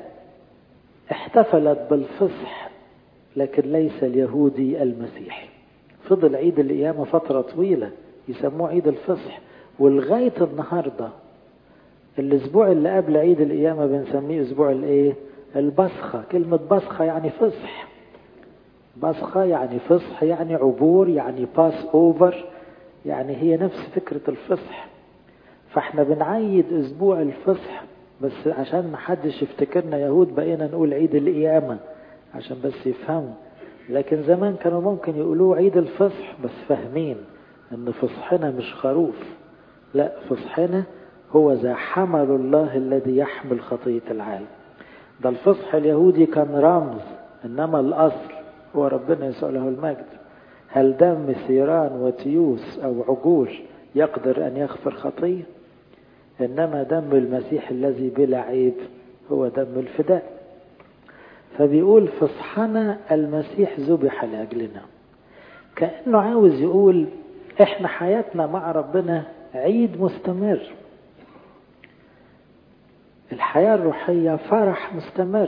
احتفلت بالفصح لكن ليس اليهودي المسيحي فضل عيد القيامة فترة طويلة يسموه عيد الفصح ولغاية النهاردة الاسبوع اللي قبل عيد القيامة بنسميه اسبوع الايه البصخة كلمة بصخة يعني فصح بصخة يعني فصح يعني عبور يعني باس اوفر يعني هي نفس فكرة الفصح فاحنا بنعيد اسبوع الفصح بس عشان محدش يفتكرنا يهود بقينا نقول عيد القيامة عشان بس يفهموا لكن زمان كانوا ممكن يقولوا عيد الفصح بس فاهمين ان فصحنا مش خروف لا فصحنا هو ذا حمل الله الذي يحمل خطية العالم ده الفصح اليهودي كان رمز انما الاصل هو ربنا يسوع له المجد هل دم ثيران وتيوس او عجول يقدر ان يغفر خطيه انما دم المسيح الذي بلا عيب هو دم الفداء فبيقول فصحنا المسيح ذبح لاجلنا كانه عاوز يقول احنا حياتنا مع ربنا عيد مستمر الحياه الروحيه فرح مستمر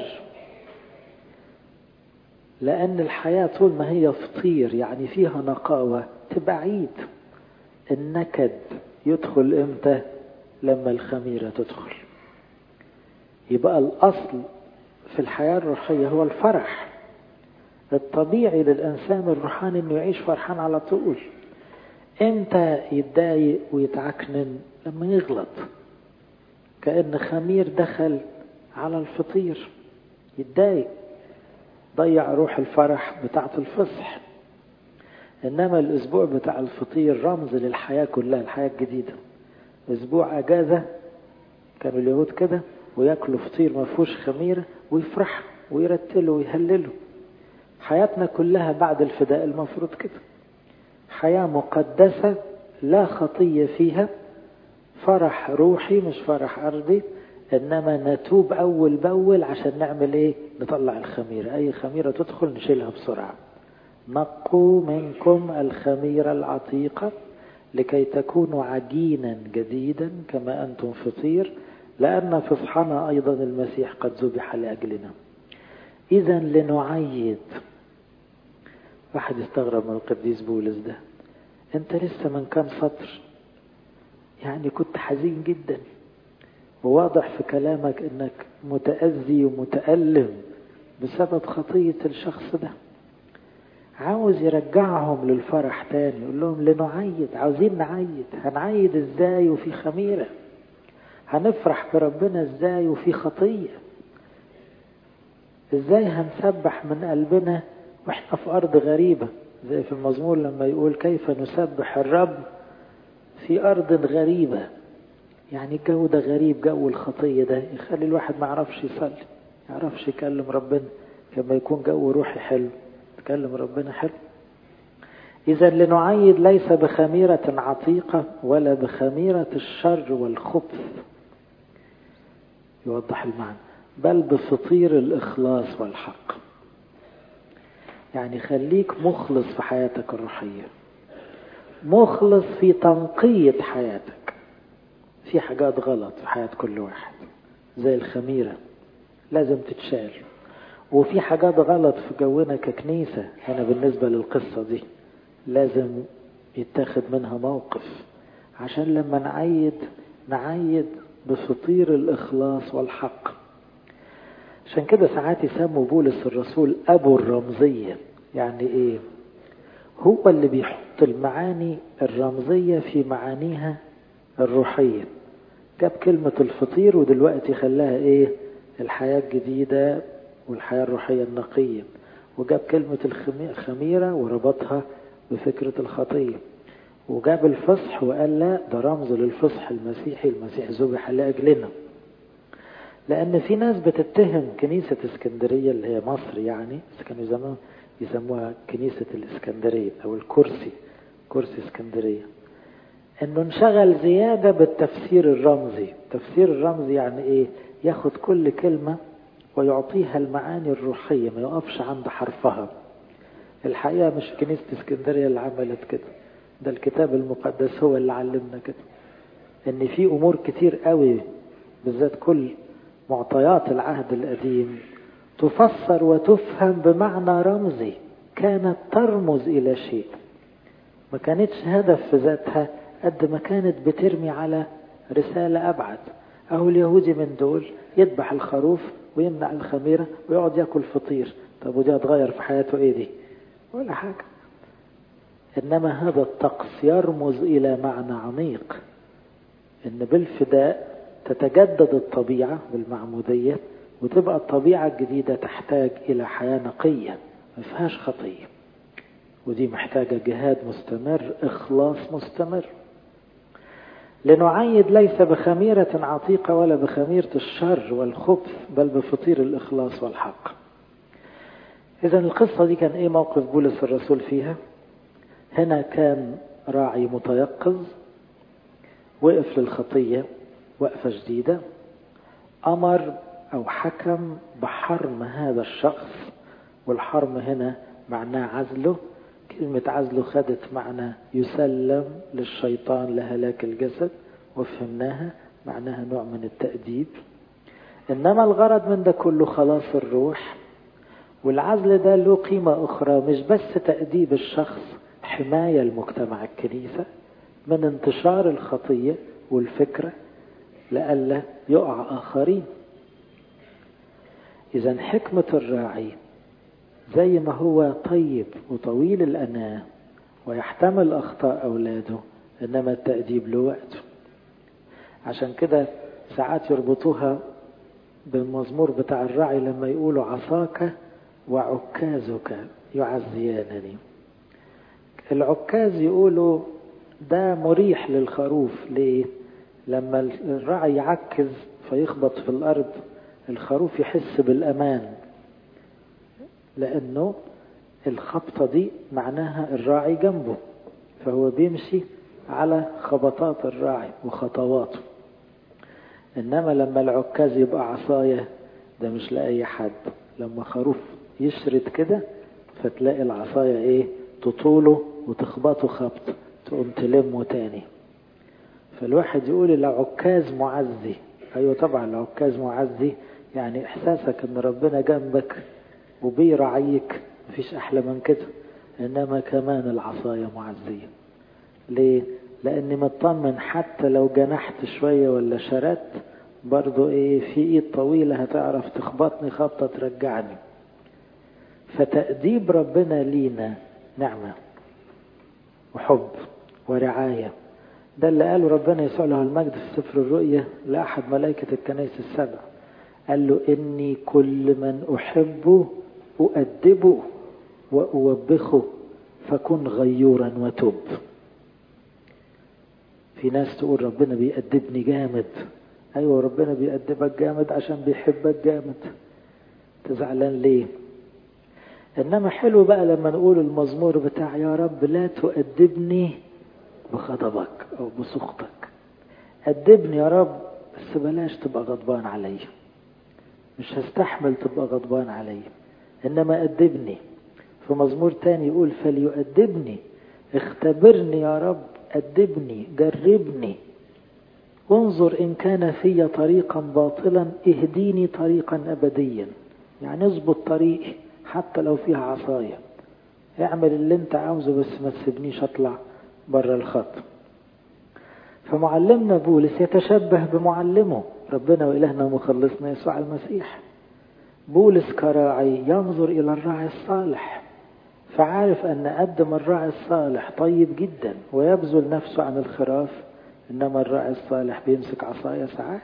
لأن الحياة طول ما هي فطير يعني فيها نقاوة تبقى عيد النكد يدخل امتى لما الخميرة تدخل يبقى الأصل في الحياة الروحية هو الفرح الطبيعي للإنسان الروحاني إنه يعيش فرحان على طول امتى يتضايق ويتعكنن لما يغلط كأن خمير دخل على الفطير يتضايق ضيع روح الفرح بتاعة الفصح إنما الأسبوع بتاع الفطير رمز للحياة كلها الحياة الجديدة أسبوع أجازة كانوا اليهود كده وياكلوا فطير ما فيهوش خميرة ويفرحوا ويرتلوا ويهللوا حياتنا كلها بعد الفداء المفروض كده حياة مقدسة لا خطية فيها فرح روحي مش فرح أرضي إنما نتوب أول بأول عشان نعمل إيه نطلع الخميرة أي خميرة تدخل نشيلها بسرعة نقوا منكم الخميرة العتيقة لكي تكونوا عجينا جديدا كما أنتم فطير لأن فصحنا أيضا المسيح قد ذبح لأجلنا إذا لنعيد واحد يستغرب من القديس بولس ده أنت لسه من كام سطر يعني كنت حزين جدا وواضح في كلامك انك متأذي ومتألم بسبب خطية الشخص ده عاوز يرجعهم للفرح تاني يقول لهم لنعيد عاوزين نعيد هنعيد ازاي وفي خميرة هنفرح بربنا ازاي وفي خطية ازاي هنسبح من قلبنا واحنا في ارض غريبة زي في المزمور لما يقول كيف نسبح الرب في ارض غريبة يعني الجو ده غريب جو الخطية ده يخلي الواحد ما يعرفش يصلي ما يعرفش يكلم ربنا كما يكون جو روحي حلو تكلم ربنا حلو إذا لنعيد ليس بخميرة عتيقة ولا بخميرة الشر والخبث يوضح المعنى بل بفطير الإخلاص والحق يعني خليك مخلص في حياتك الروحية مخلص في تنقية حياتك في حاجات غلط في حياة كل واحد زي الخميرة لازم تتشال وفي حاجات غلط في جونا ككنيسة هنا بالنسبة للقصة دي لازم يتاخد منها موقف عشان لما نعيد نعيد بفطير الإخلاص والحق عشان كده ساعات يسموا بولس الرسول أبو الرمزية يعني إيه هو اللي بيحط المعاني الرمزية في معانيها الروحية جاب كلمة الفطير ودلوقتي خلاها إيه الحياة الجديدة والحياة الروحية النقية وجاب كلمة الخميرة وربطها بفكرة الخطية وجاب الفصح وقال لا ده رمز للفصح المسيحي المسيح ذبح لأجلنا لأن في ناس بتتهم كنيسة اسكندرية اللي هي مصر يعني بس كانوا يسموها يسموها كنيسة الاسكندرية أو الكرسي كرسي اسكندرية انه انشغل زيادة بالتفسير الرمزي تفسير الرمزي يعني ايه ياخد كل كلمة ويعطيها المعاني الروحية ما يقفش عند حرفها الحقيقة مش كنيسة اسكندرية اللي عملت كده ده الكتاب المقدس هو اللي علمنا كده ان في امور كتير قوي بالذات كل معطيات العهد القديم تفسر وتفهم بمعنى رمزي كانت ترمز الى شيء ما كانتش هدف في ذاتها قد ما كانت بترمي على رسالة أبعد أهو اليهودي من دول يذبح الخروف ويمنع الخميرة ويقعد ياكل فطير طب ودي هتغير في حياته ايه دي ولا حاجة إنما هذا الطقس يرمز إلى معنى عميق إن بالفداء تتجدد الطبيعة بالمعمودية وتبقى الطبيعة الجديدة تحتاج إلى حياة نقية ما فيهاش خطية ودي محتاجة جهاد مستمر إخلاص مستمر لنعيد ليس بخميرة عتيقة ولا بخميرة الشر والخبث بل بفطير الإخلاص والحق إذا القصة دي كان إيه موقف بولس الرسول فيها هنا كان راعي متيقظ وقف للخطية وقفة جديدة أمر أو حكم بحرم هذا الشخص والحرم هنا معناه عزله كلمة عزله خدت معنى يسلم للشيطان لهلاك الجسد وفهمناها معناها نوع من التأديب إنما الغرض من ده كله خلاص الروح والعزل ده له قيمة أخرى مش بس تأديب الشخص حماية المجتمع الكنيسة من انتشار الخطية والفكرة لئلا يقع آخرين إذا حكمة الراعي زي ما هو طيب وطويل الأناة ويحتمل أخطاء أولاده إنما التأديب له وقته عشان كده ساعات يربطوها بالمزمور بتاع الراعي لما يقولوا عصاك وعكازك يعزيانني العكاز يقولوا ده مريح للخروف ليه لما الراعي يعكز فيخبط في الأرض الخروف يحس بالأمان لأنه الخبطة دي معناها الراعي جنبه فهو بيمشي على خبطات الراعي وخطواته إنما لما العكاز يبقى عصاية ده مش لأي حد لما خروف يشرد كده فتلاقي العصاية ايه تطوله وتخبطه خبط تقوم تلمه تاني فالواحد يقول العكاز معزي ايوه طبعا العكاز معزي يعني احساسك ان ربنا جنبك وبيرعيك مفيش احلى من كده انما كمان العصاية معزية ليه لاني مطمن حتى لو جنحت شوية ولا شردت برضو ايه في ايد طويلة هتعرف تخبطني خبطة ترجعني فتأديب ربنا لينا نعمة وحب ورعاية ده اللي قاله ربنا يسوع له المجد في سفر الرؤيا لأحد ملائكة الكنائس السبع قال له إني كل من أحبه أؤدبه وأوبخه فكن غيورا وتب في ناس تقول ربنا بيأدبني جامد أيوة ربنا بيأدبك جامد عشان بيحبك جامد تزعلان ليه إنما حلو بقى لما نقول المزمور بتاع يا رب لا تؤدبني بغضبك أو بسخطك أدبني يا رب بس بلاش تبقى غضبان عليا مش هستحمل تبقى غضبان عليا إنما أدبني في مزمور تاني يقول فليؤدبني اختبرني يا رب أدبني جربني انظر إن كان في طريقا باطلا اهديني طريقا أبديا يعني اظبط طريقي حتى لو فيها عصاية اعمل اللي انت عاوزه بس ما تسيبنيش اطلع بره الخط فمعلمنا بولس يتشبه بمعلمه ربنا وإلهنا ومخلصنا يسوع المسيح بولس كراعي ينظر إلى الراعي الصالح فعارف أن قدم الراعي الصالح طيب جدا ويبذل نفسه عن الخراف إنما الراعي الصالح بيمسك عصاية ساعات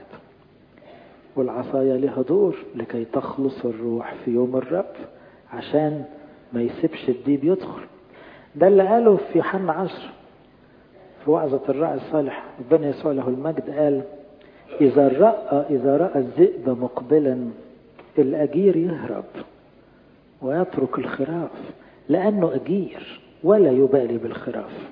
والعصاية لها دور لكي تخلص الروح في يوم الرب عشان ما يسيبش الديب يدخل ده اللي قاله في يوحنا عشر في وعظة الراعي الصالح ربنا يسوع له المجد قال إذا رأى إذا رأى الذئب مقبلا الأجير يهرب ويترك الخراف لأنه أجير ولا يبالي بالخراف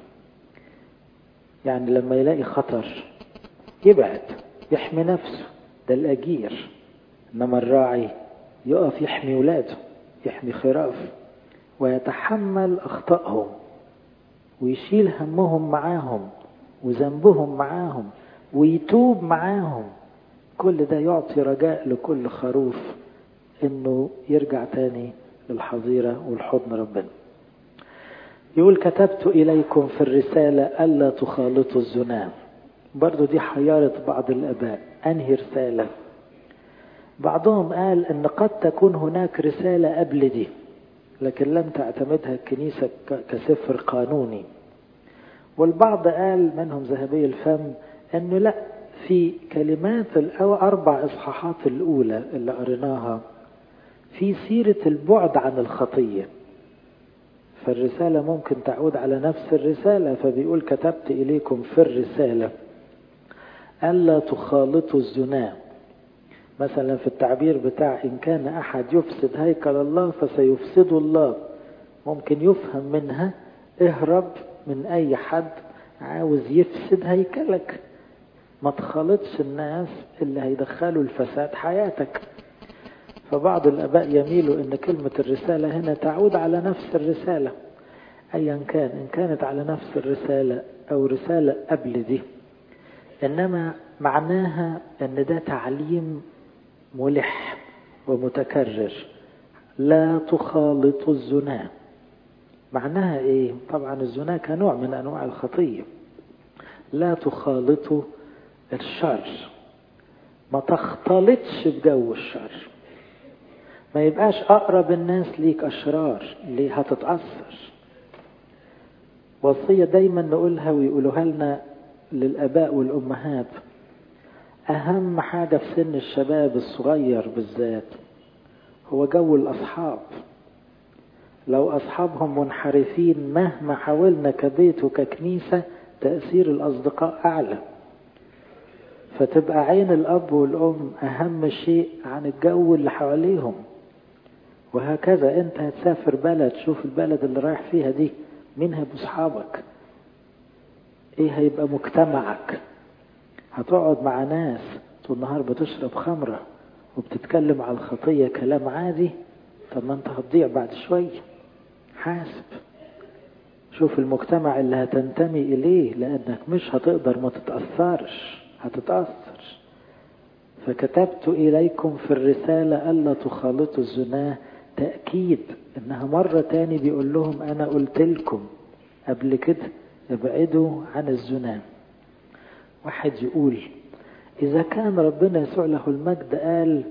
يعني لما يلاقي خطر يبعد يحمي نفسه ده الأجير إنما الراعي يقف يحمي ولاده يحمي خراف ويتحمل أخطائهم ويشيل همهم معاهم وذنبهم معاهم ويتوب معاهم كل ده يعطي رجاء لكل خروف انه يرجع تاني للحظيرة والحضن ربنا يقول كتبت إليكم في الرسالة ألا تخالطوا الزنا برضو دي حيارة بعض الأباء أنهي رسالة بعضهم قال أن قد تكون هناك رسالة قبل دي لكن لم تعتمدها الكنيسة كسفر قانوني والبعض قال منهم ذهبي الفم أنه لا في كلمات الأربع إصحاحات الأولى اللي قريناها في سيرة البعد عن الخطية فالرسالة ممكن تعود على نفس الرسالة فبيقول كتبت إليكم في الرسالة ألا تخالطوا الزنا مثلا في التعبير بتاع إن كان أحد يفسد هيكل الله فسيفسد الله ممكن يفهم منها اهرب من أي حد عاوز يفسد هيكلك ما تخالطش الناس اللي هيدخلوا الفساد حياتك فبعض الآباء يميلوا أن كلمة الرسالة هنا تعود على نفس الرسالة أيا كان إن كانت على نفس الرسالة أو رسالة قبل دي إنما معناها أن ده تعليم ملح ومتكرر لا تخالط الزنا معناها إيه؟ طبعا الزنا كنوع من أنواع الخطية لا تخالطوا الشر ما تختلطش بجو الشر ما يبقاش أقرب الناس ليك أشرار ليه هتتأثر وصية دايما نقولها ويقولوها لنا للآباء والأمهات أهم حاجة في سن الشباب الصغير بالذات هو جو الأصحاب لو أصحابهم منحرفين مهما حاولنا كبيت وككنيسة تأثير الأصدقاء أعلى فتبقى عين الأب والأم أهم شيء عن الجو اللي حواليهم وهكذا أنت هتسافر بلد شوف البلد اللي رايح فيها دي مين هيبقوا أصحابك إيه هيبقى مجتمعك هتقعد مع ناس طول النهار بتشرب خمرة وبتتكلم على الخطية كلام عادي طب ما انت هتضيع بعد شوية حاسب شوف المجتمع اللي هتنتمي إليه لأنك مش هتقدر ما تتأثرش هتتأثر فكتبت إليكم في الرسالة ألا تخالطوا الزنا تأكيد إنها مرة تاني بيقول لهم أنا قلت لكم قبل كده ابعدوا عن الزنا واحد يقول إذا كان ربنا يسوع له المجد قال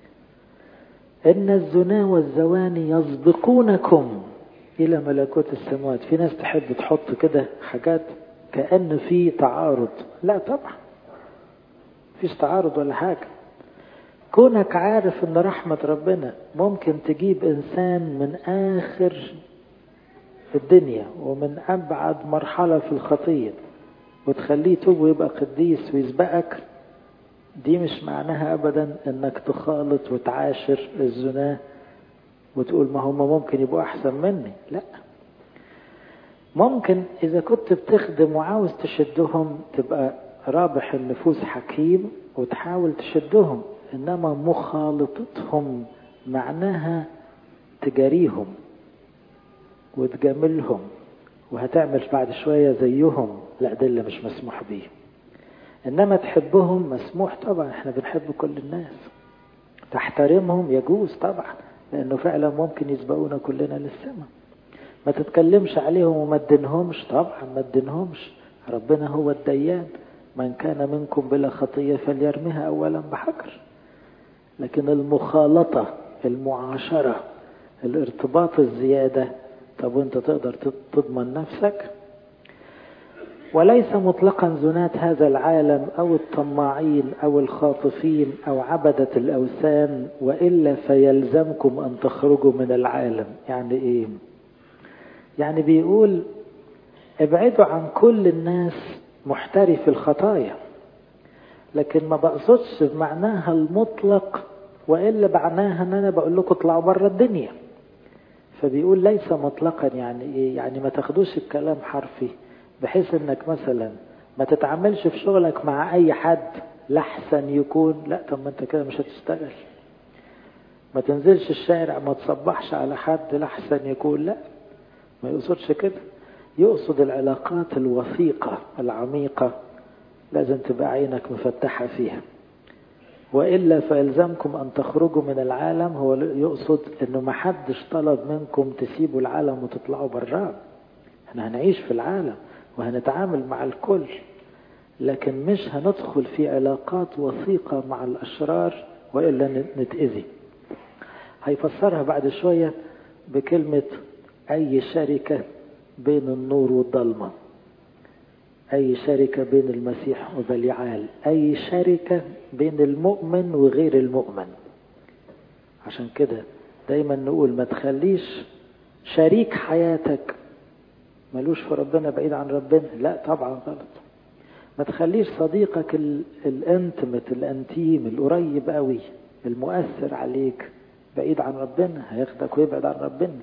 إن الزنا والزواني يسبقونكم إلى ملكوت السماوات في ناس تحب تحط كده حاجات كأن في تعارض لا طبعا فيش تعارض ولا حاجة كونك عارف ان رحمة ربنا ممكن تجيب انسان من اخر الدنيا ومن ابعد مرحلة في الخطية وتخليه توب ويبقى قديس ويسبقك دي مش معناها ابدا انك تخالط وتعاشر الزنا وتقول ما هم ممكن يبقوا احسن مني لا ممكن اذا كنت بتخدم وعاوز تشدهم تبقى رابح النفوس حكيم وتحاول تشدهم انما مخالطتهم معناها تجاريهم وتجاملهم وهتعمل بعد شوية زيهم لا ده اللي مش مسموح بيه انما تحبهم مسموح طبعا احنا بنحب كل الناس تحترمهم يجوز طبعا لانه فعلا ممكن يسبقونا كلنا للسماء ما تتكلمش عليهم وما تدينهمش طبعا ما تدينهمش ربنا هو الديان من كان منكم بلا خطية فليرمها أولا بحجر لكن المخالطة المعاشرة الارتباط الزيادة طب وانت تقدر تضمن نفسك وليس مطلقا زنات هذا العالم أو الطماعين أو الخاطفين أو عبدة الأوثان وإلا فيلزمكم أن تخرجوا من العالم يعني إيه يعني بيقول ابعدوا عن كل الناس محترف الخطايا لكن ما بقصدش بمعناها المطلق وإلا معناها أن أنا بقول لكم اطلعوا بره الدنيا فبيقول ليس مطلقا يعني إيه يعني ما تاخدوش الكلام حرفي بحيث انك مثلا ما تتعاملش في شغلك مع اي حد لحسن يكون لا طب ما انت كده مش هتشتغل ما تنزلش الشارع ما تصبحش على حد لحسن يكون لا ما يقصدش كده يقصد العلاقات الوثيقة العميقة لازم تبقى عينك مفتحة فيها وإلا فإلزمكم أن تخرجوا من العالم هو يقصد أنه ما حدش طلب منكم تسيبوا العالم وتطلعوا براه احنا هنعيش في العالم وهنتعامل مع الكل لكن مش هندخل في علاقات وثيقة مع الأشرار وإلا نتأذي هيفسرها بعد شوية بكلمة أي شركة بين النور والظلمة أي شركة بين المسيح وبليعال أي شركة بين المؤمن وغير المؤمن عشان كده دايما نقول ما تخليش شريك حياتك ملوش في ربنا بعيد عن ربنا لا طبعا غلط ما تخليش صديقك الانتمت الانتيم القريب قوي المؤثر عليك بعيد عن ربنا هياخدك ويبعد عن ربنا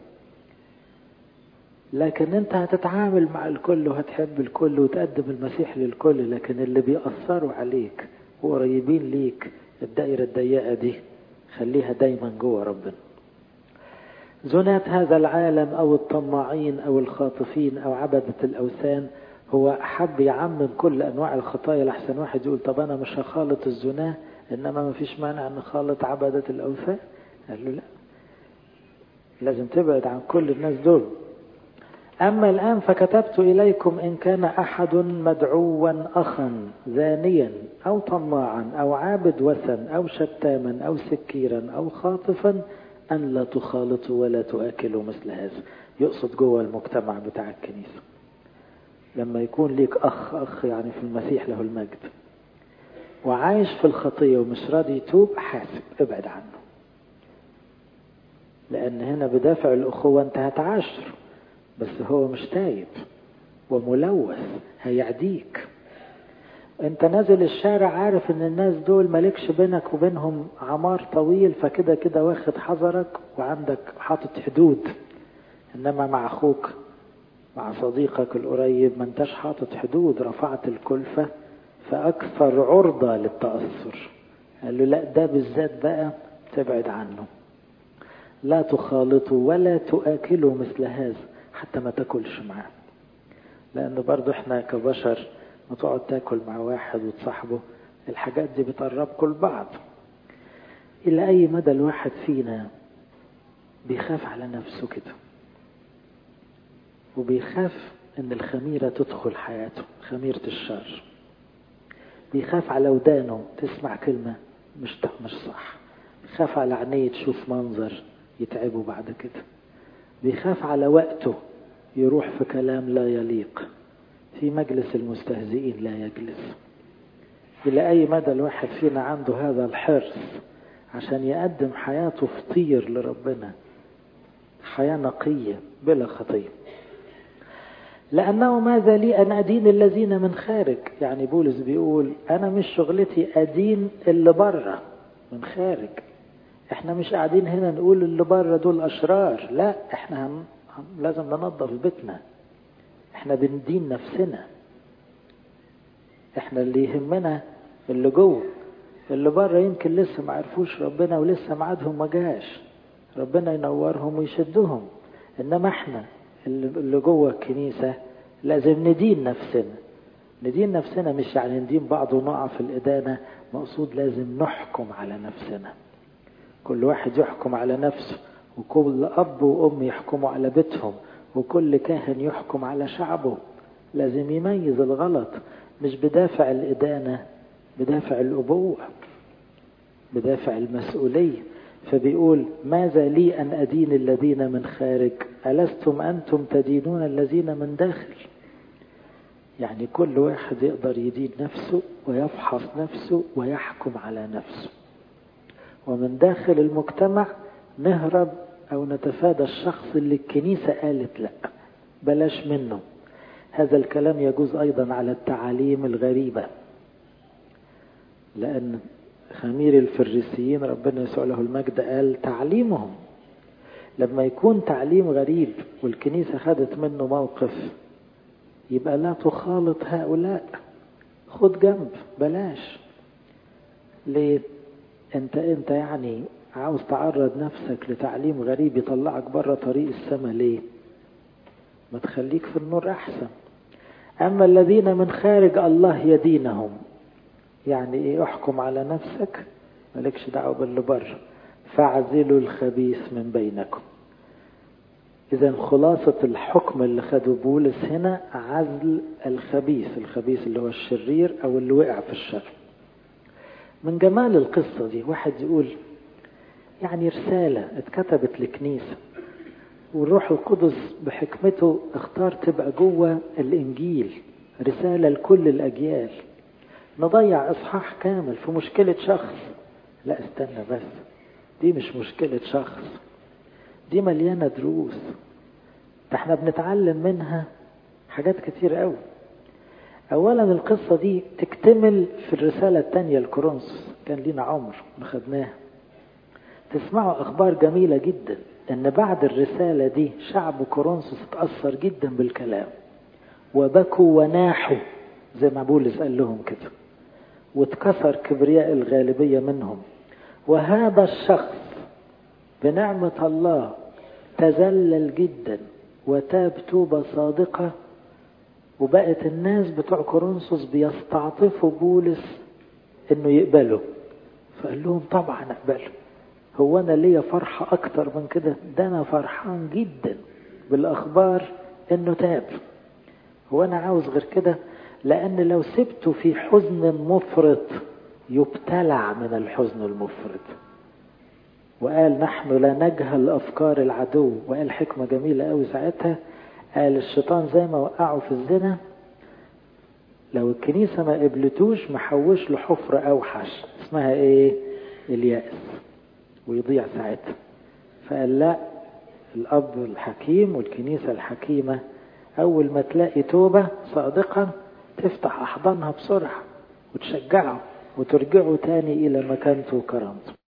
لكن انت هتتعامل مع الكل وهتحب الكل وتقدم المسيح للكل لكن اللي بيأثروا عليك وقريبين ليك الدائرة الضيقة دي خليها دايما جوه ربنا زناة هذا العالم أو الطماعين أو الخاطفين أو عبدة الأوثان هو حب يعمم كل أنواع الخطايا لحسن واحد يقول طب أنا مش هخالط الزناة إنما ما فيش مانع أن خالط عبدة الأوثان قال له لا لازم تبعد عن كل الناس دول أما الآن فكتبت إليكم إن كان أحد مدعوا أخا زانيا أو طماعا أو عابد وثن أو شتاما أو سكيرا أو خاطفا أن لا تخالطوا ولا تؤكلوا مثل هذا يقصد جوه المجتمع بتاع الكنيسة لما يكون ليك أخ أخ يعني في المسيح له المجد وعايش في الخطية ومش راضي يتوب حاسب ابعد عنه لأن هنا بدافع الأخوة أنت هتعاشر بس هو مش تايب وملوث هيعديك انت نازل الشارع عارف ان الناس دول مالكش بينك وبينهم عمار طويل فكده كده واخد حذرك وعندك حاطط حدود انما مع اخوك مع صديقك القريب ما انتش حاطط حدود رفعت الكلفة فاكثر عرضة للتأثر قال له لا ده بالذات بقى تبعد عنه لا تخالطوا ولا تؤكلوا مثل هذا حتى ما تاكلش معاه لأنه برضو احنا كبشر ما تقعد تاكل مع واحد وتصاحبه الحاجات دي بتقربكم لبعض إلى أي مدى الواحد فينا بيخاف على نفسه كده وبيخاف إن الخميرة تدخل حياته خميرة الشر بيخاف على ودانه تسمع كلمة مش مش صح بيخاف على عينيه تشوف منظر يتعبه بعد كده بيخاف على وقته يروح في كلام لا يليق في مجلس المستهزئين لا يجلس إلى أي مدى الواحد فينا عنده هذا الحرص عشان يقدم حياته فطير لربنا حياة نقية بلا خطية لأنه ماذا لي أن أدين الذين من خارج يعني بولس بيقول أنا مش شغلتي أدين اللي بره من خارج احنا مش قاعدين هنا نقول اللي بره دول أشرار لا احنا هم هم لازم ننظف بيتنا احنا بندين نفسنا احنا اللي يهمنا اللي جوه اللي بره يمكن لسه ما عرفوش ربنا ولسه ميعادهم ما جاش ربنا ينورهم ويشدهم انما احنا اللي جوه الكنيسة لازم ندين نفسنا ندين نفسنا مش يعني ندين بعض ونقع في الإدانة مقصود لازم نحكم على نفسنا كل واحد يحكم على نفسه وكل أب وأم يحكموا على بيتهم وكل كاهن يحكم على شعبه لازم يميز الغلط مش بدافع الإدانة بدافع الأبوة بدافع المسؤولية فبيقول ماذا لي أن أدين الذين من خارج ألستم أنتم تدينون الذين من داخل يعني كل واحد يقدر يدين نفسه ويفحص نفسه ويحكم على نفسه ومن داخل المجتمع نهرب أو نتفادى الشخص اللي الكنيسة قالت لا بلاش منه هذا الكلام يجوز أيضا على التعاليم الغريبة لأن خمير الفريسيين ربنا يسوع له المجد قال تعليمهم لما يكون تعليم غريب والكنيسة خدت منه موقف يبقى لا تخالط هؤلاء خد جنب بلاش ليه انت انت يعني عاوز تعرض نفسك لتعليم غريب يطلعك بره طريق السماء ليه ما تخليك في النور احسن اما الذين من خارج الله يدينهم يعني ايه احكم على نفسك مالكش دعوه باللي بره فاعزلوا الخبيث من بينكم اذا خلاصة الحكم اللي خده بولس هنا عزل الخبيث الخبيث اللي هو الشرير او اللي وقع في الشر من جمال القصة دي واحد يقول يعني رسالة اتكتبت لكنيسة والروح القدس بحكمته اختار تبقى جوه الانجيل رسالة لكل الاجيال نضيع اصحاح كامل في مشكلة شخص لا استنى بس دي مش مشكلة شخص دي مليانة دروس ده احنا بنتعلم منها حاجات كتير قوي اولا القصة دي تكتمل في الرسالة التانية لكورنثوس كان لينا عمر خدناها تسمعوا اخبار جميلة جدا ان بعد الرسالة دي شعب كورنثوس اتأثر جدا بالكلام وبكوا وناحوا زي ما بولس قال لهم كده واتكسر كبرياء الغالبية منهم وهذا الشخص بنعمة الله تذلل جدا وتاب توبة صادقة وبقت الناس بتوع كورنثوس بيستعطفوا بولس انه يقبله فقال لهم طبعا اقبله هو انا ليا فرحة اكتر من كده ده انا فرحان جدا بالاخبار انه تاب هو انا عاوز غير كده لان لو سبته في حزن مفرط يبتلع من الحزن المفرط وقال نحن لا نجهل افكار العدو وقال حكمة جميلة قوي ساعتها قال الشيطان زي ما وقعه في الزنا لو الكنيسة ما قبلتوش محوش له حفرة اوحش اسمها ايه اليأس ويضيع ساعتها فقال لا الاب الحكيم والكنيسة الحكيمة اول ما تلاقي توبة صادقة تفتح احضانها بسرعة وتشجعه وترجعه تاني الى مكانته وكرامته